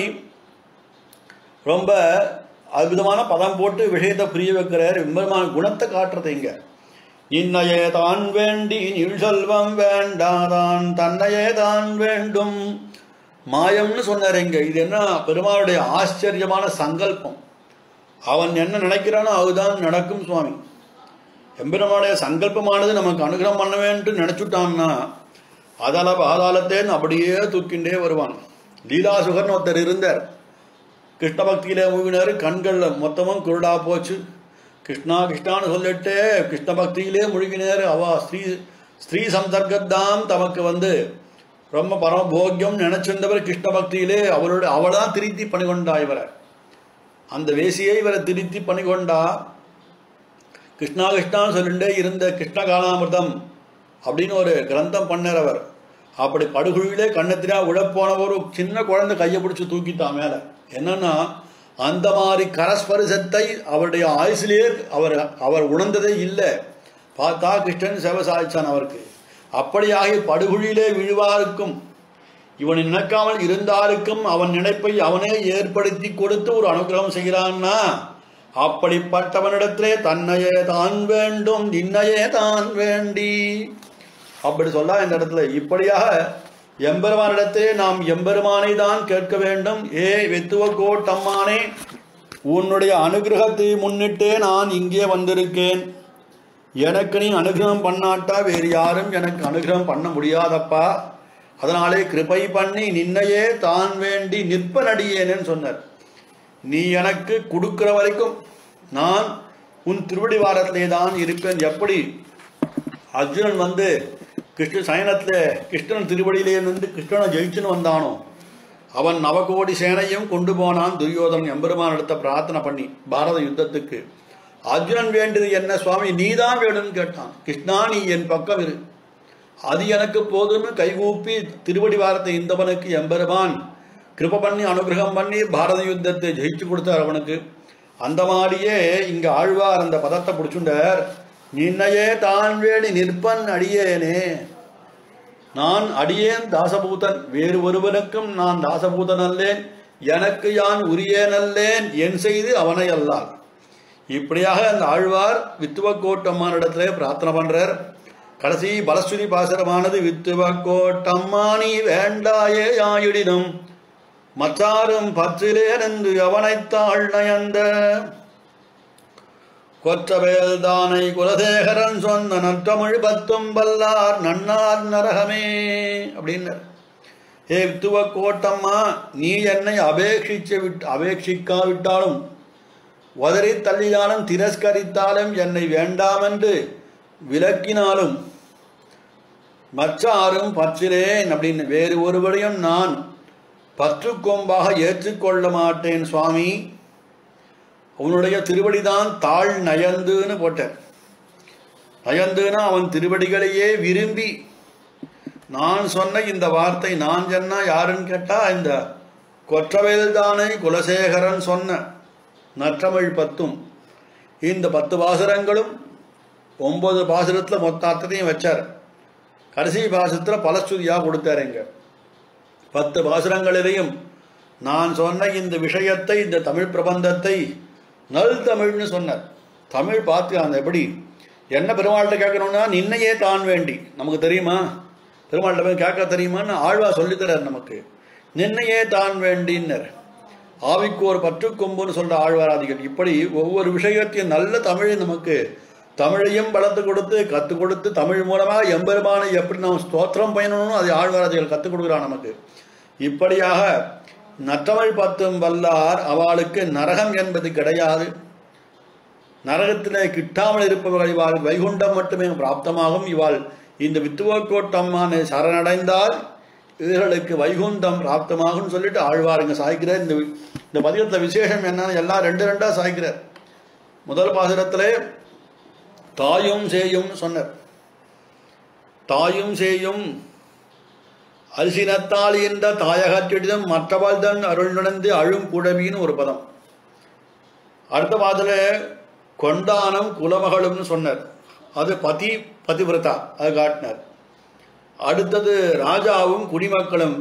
ரொம்ப அற்புதமான பதம் போட்டு விஷயத்தை புரிய வைக்கிறார் விம்பரமான குணத்தை காட்டுறது இங்க இன்னையே தான் வேண்டி நில் செல்வம் வேண்டாதான் தன்னையே தான் வேண்டும் மாயம்னு சொன்னார் இங்க இது என்ன பெருமாளுடைய ஆச்சரியமான சங்கல்பம் அவன் என்ன நினைக்கிறானோ அதுதான் நடக்கும் சுவாமி எம்பெருமானுடைய சங்கல்பமானது நமக்கு அனுகிரகம் பண்ண வேண்டும் நினைச்சுட்டான்னா அதல பாதாளத்தேன்னு அப்படியே தூக்கிண்டே வருவான் லீலாசுகர்னு ஒருத்தர் இருந்தார் கிருஷ்ண பக்தியிலே மூவினார் கண்களில் மொத்தமும் குருடா போச்சு கிருஷ்ணா கிருஷ்ணான்னு சொல்லிட்டு கிருஷ்ண பக்தியிலே முழுகினார் அவ ஸ்ரீ ஸ்ரீ சந்தர்க்கத்தான் தமக்கு வந்து ரொம்ப பரமபோக்கியம் நினைச்சிருந்தவர் கிருஷ்ண பக்தியிலே அவரோட அவள் தான் திருத்தி பண்ணிக்கொண்டா இவரை அந்த வேசியை இவரை திருத்தி பண்ணிக்கொண்டா கிருஷ்ணா கிருஷ்ணான்னு சொல்லிட்டே இருந்த கிருஷ்ண காலாமிர்தம் அப்படின்னு ஒரு கிரந்தம் பண்ணார் அவர் அப்படி படுகுழியிலே கண்ணத்தினா உழப்போன ஒரு சின்ன குழந்தை கையை பிடிச்சி தூக்கிட்டான் மேலே என்னன்னா அந்த மாதிரி கரஸ்பரிசத்தை அவருடைய ஆயுசிலேயே அவர் அவர் உணர்ந்ததே இல்லை பார்த்தா கிருஷ்ணன் சேவை சாதிச்சான் அவருக்கு அப்படியாகி படுகுழியிலே விழுவாருக்கும் இவன் நினைக்காமல் இருந்தாருக்கும் அவன் நினைப்பை அவனே ஏற்படுத்தி கொடுத்து ஒரு அனுகிரகம் செய்கிறான்னா அப்படிப்பட்டவனிடத்திலே தன்னையே தான் வேண்டும் நின்னையே தான் வேண்டி அப்படி சொல்ல இந்த இடத்துல இப்படியாக எம்பெருமானிடத்தே நாம் எம்பெருமானை தான் கேட்க வேண்டும் ஏ வெத்துவ கோட்டம்மானே உன்னுடைய அனுகிரகத்தை முன்னிட்டே நான் இங்கே வந்திருக்கேன் எனக்கு நீ அனுகிரகம் பண்ணாட்டா வேறு யாரும் எனக்கு அனுகிரகம் பண்ண முடியாதப்பா அதனாலே கிருபை பண்ணி நின்னையே தான் வேண்டி நிற்பனடியேனேன்னு சொன்னார் நீ எனக்கு கொடுக்கிற வரைக்கும் நான் உன் திருவடி வாரத்திலே தான் இருப்பேன் எப்படி அர்ஜுனன் வந்து கிருஷ்ண சயனத்தில் கிருஷ்ணன் திருவடியிலே நின்று கிருஷ்ணனை ஜெயிச்சுன்னு வந்தானோ அவன் நவகோடி சேனையும் கொண்டு போனான் துரியோதனன் எம்பெருமான் எடுத்த பிரார்த்தனை பண்ணி பாரத யுத்தத்துக்கு அர்ஜுனன் வேண்டியது என்ன சுவாமி நீதான் வேணும்னு கேட்டான் கிருஷ்ணா நீ என் பக்கம் இரு அது எனக்கு போதும்னு கைகூப்பி திருவடி வாரத்தை இந்தவனுக்கு எம்பெருமான் கிருப பண்ணி அனுகிரகம் பண்ணி பாரத யுத்தத்தை ஜெயிச்சு கொடுத்தார் அவனுக்கு அந்த மாதிரியே இங்க ஆழ்வார் அந்த பதத்தை பிடிச்சுண்டார் நின்னையே தான் வேடி நிற்பன் அடியேனே நான் அடியேன் தாசபூதன் வேறு ஒருவனுக்கும் நான் தாசபூதன் அல்லேன் எனக்கு யான் உரியேன் அல்லேன் என் செய்து அவனை அல்லால் இப்படியாக அந்த ஆழ்வார் வித்துவக்கோட்டம்மானிடத்திலே பிரார்த்தனை பண்றார் கடைசி பலஸ்துதி பாசரமானது வித்துவக்கோட்டம்மானி வேண்டாயே யாயிடினும் மற்றாரும் பற்றிலேனென்று அவனைத்தாள் நயந்த கொற்றவேல் தானை குலசேகரன் சொன்ன நற்றமிழ் பத்தும் வல்லார் நன்னார் நரகமே அப்படின்னார் ஏ வித்துவ கோட்டம்மா நீ என்னை அபேட்சிச்சு விட் அபேட்சிக்காவிட்டாலும் உதறி தள்ளினாலும் திரஸ்கரித்தாலும் என்னை வேண்டாமென்று விலக்கினாலும் மற்றாரும் பற்றிலேன் அப்படின்னு வேறு ஒருவரையும் நான் பற்றுக்கொம்பாக ஏற்றுக்கொள்ள மாட்டேன் சுவாமி அவனுடைய திருவடிதான் தாழ் நயந்துன்னு போட்டார் நயந்துன்னா அவன் திருவடிகளையே விரும்பி நான் சொன்ன இந்த வார்த்தை நான் சொன்னா யாருன்னு கேட்டா இந்த கொற்றவேல் தானே குலசேகரன் சொன்ன நற்றமிழ் பத்தும் இந்த பத்து பாசுரங்களும் ஒன்பது பாசுரத்தில் மொத்த அர்த்தத்தையும் வச்சார் கடைசி பாசுரத்தில் பலஸ்துதியாக கொடுத்தார் இங்க பத்து பாசுரங்களிலேயும் நான் சொன்ன இந்த விஷயத்தை இந்த தமிழ் பிரபந்தத்தை நல் தமிழ்னு சொன்னார் தமிழ் பார்த்து அந்த எப்படி என்ன பெருமாள்கிட்ட கேட்கணும்னா நின்னையே தான் வேண்டி நமக்கு தெரியுமா பெருமாள்கிட்ட போய் கேட்க தெரியுமான்னு ஆழ்வா சொல்லித்தரார் நமக்கு நின்னையே தான் வேண்டின்னர் ஆவிக்கு ஒரு பற்று கொம்புன்னு சொல்ற ஆழ்வாராதிகள் இப்படி ஒவ்வொரு விஷயத்தையும் நல்ல தமிழை நமக்கு தமிழையும் வளர்த்து கொடுத்து கற்றுக் கொடுத்து தமிழ் மூலமாக எம்பெருமானை எப்படி நாம் ஸ்தோத்திரம் பயணணும் அதை ஆழ்வாராதிகள் கற்றுக் கொடுக்குறான் நமக்கு இப்படியாக நற்றமிழ் பத்தும் வல்லார் அவளுக்கு நரகம் என்பது கிடையாது நரகத்திலே கிட்டாமல் இருப்பவர்கள் இவாள் வைகுண்டம் மட்டுமே பிராப்தமாகும் இவாள் இந்த வித்துவக்கோட்டம்மான சரணடைந்தால் இவர்களுக்கு வைகுண்டம் பிராப்தமாகும் சொல்லிட்டு ஆழ்வாருங்க சாய்க்கிறார் இந்த இந்த பதிகத்தில் விசேஷம் என்னன்னு எல்லாம் ரெண்டு ரெண்டா சாய்க்கிறார் முதல் பாசுரத்திலே தாயும் சேயும் சொன்னார் தாயும் சேயும் அரிசினத்தால் என்ற தாயகற்றிடம் மற்றவள் தன் அருள் நடந்து அழும் குழவின்னு ஒரு பதம் அடுத்த பாதத்துல கொண்டானம் குலமகளும்னு சொன்னார் அது பதி பதிவிரதா அது காட்டினார் அடுத்தது ராஜாவும் குடிமக்களும்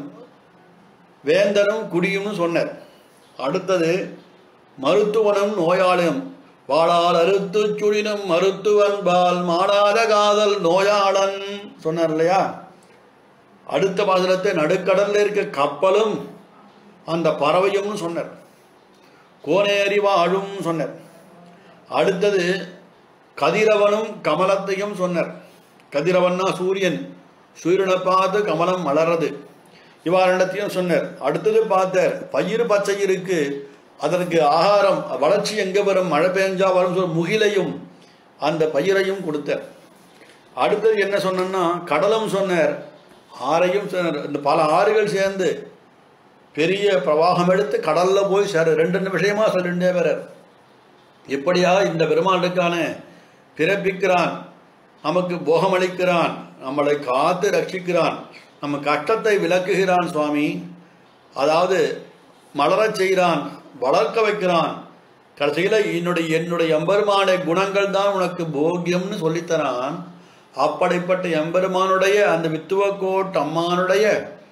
வேந்தனும் குடியும்னு சொன்னார் அடுத்தது மருத்துவனும் நோயாளியும் வாழால் அறுத்து சுழினும் மருத்துவன் பால் மாடாத காதல் நோயாளன் சொன்னார் இல்லையா அடுத்த பாசனத்தை நடுக்கடல்ல இருக்க கப்பலும் அந்த பறவையும்னு சொன்னார் கோனேறி வாழும் சொன்னார் அடுத்தது கதிரவனும் கமலத்தையும் சொன்னார் கதிரவன்னா சூரியன் சூரியனை பார்த்து கமலம் மலர்றது இவ்வாறு சொன்னார் அடுத்தது பார்த்தார் பயிர் பச்சையிருக்கு அதற்கு ஆகாரம் வளர்ச்சி எங்கே வரும் மழை பெஞ்சா வரும் சொல் முகிலையும் அந்த பயிரையும் கொடுத்தார் அடுத்தது என்ன சொன்னேன்னா கடலும் சொன்னார் ஆறையும் சொன்னார் இந்த பல ஆறுகள் சேர்ந்து பெரிய பிரவாகம் எடுத்து கடல்ல போய் சேர ரெண்டு ரெண்டு விஷயமா சொல்லிட்டே வரார் இப்படியாக இந்த பெருமாளுக்கான பிறப்பிக்கிறான் நமக்கு போகமளிக்கிறான் நம்மளை காத்து ரட்சிக்கிறான் நம்ம கஷ்டத்தை விளக்குகிறான் சுவாமி அதாவது மலரச் செய்கிறான் வளர்க்க வைக்கிறான் கடைசியில் என்னுடைய என்னுடைய எம்பெருமான குணங்கள் தான் உனக்கு போக்கியம்னு சொல்லித்தரான் அப்படிப்பட்ட எம்பெருமானுடைய அந்த வித்துவக்கோட் அம்மானுடைய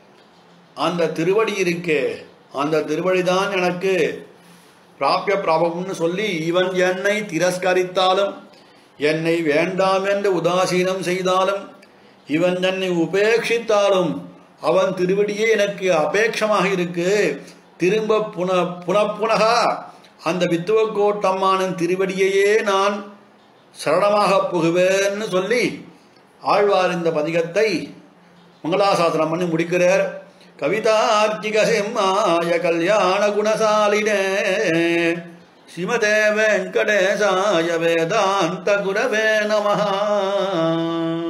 அந்த திருவடி இருக்கே அந்த திருவடி தான் எனக்கு பிராபிய பிராபம்னு சொல்லி இவன் என்னை திரஸ்கரித்தாலும் என்னை வேண்டாம் என்று உதாசீனம் செய்தாலும் இவன் என்னை உபேட்சித்தாலும் அவன் திருவடியே எனக்கு அபேட்சமாக இருக்கு திரும்ப புன புனப்புனகா அந்த வித்துவக்கோட்டம்மானின் திருவடியையே நான் சரணமாக புகுவேன்னு சொல்லி ஆழ்வார் இந்த பதிகத்தை மங்களாசாசனம் பண்ணி முடிக்கிறார் கவிதார்க்கிக சிம்மாய கல்யாண குணசாலினே ஸ்ரீமதே வெங்கடேசாய வேதாந்த குரவே நமஹா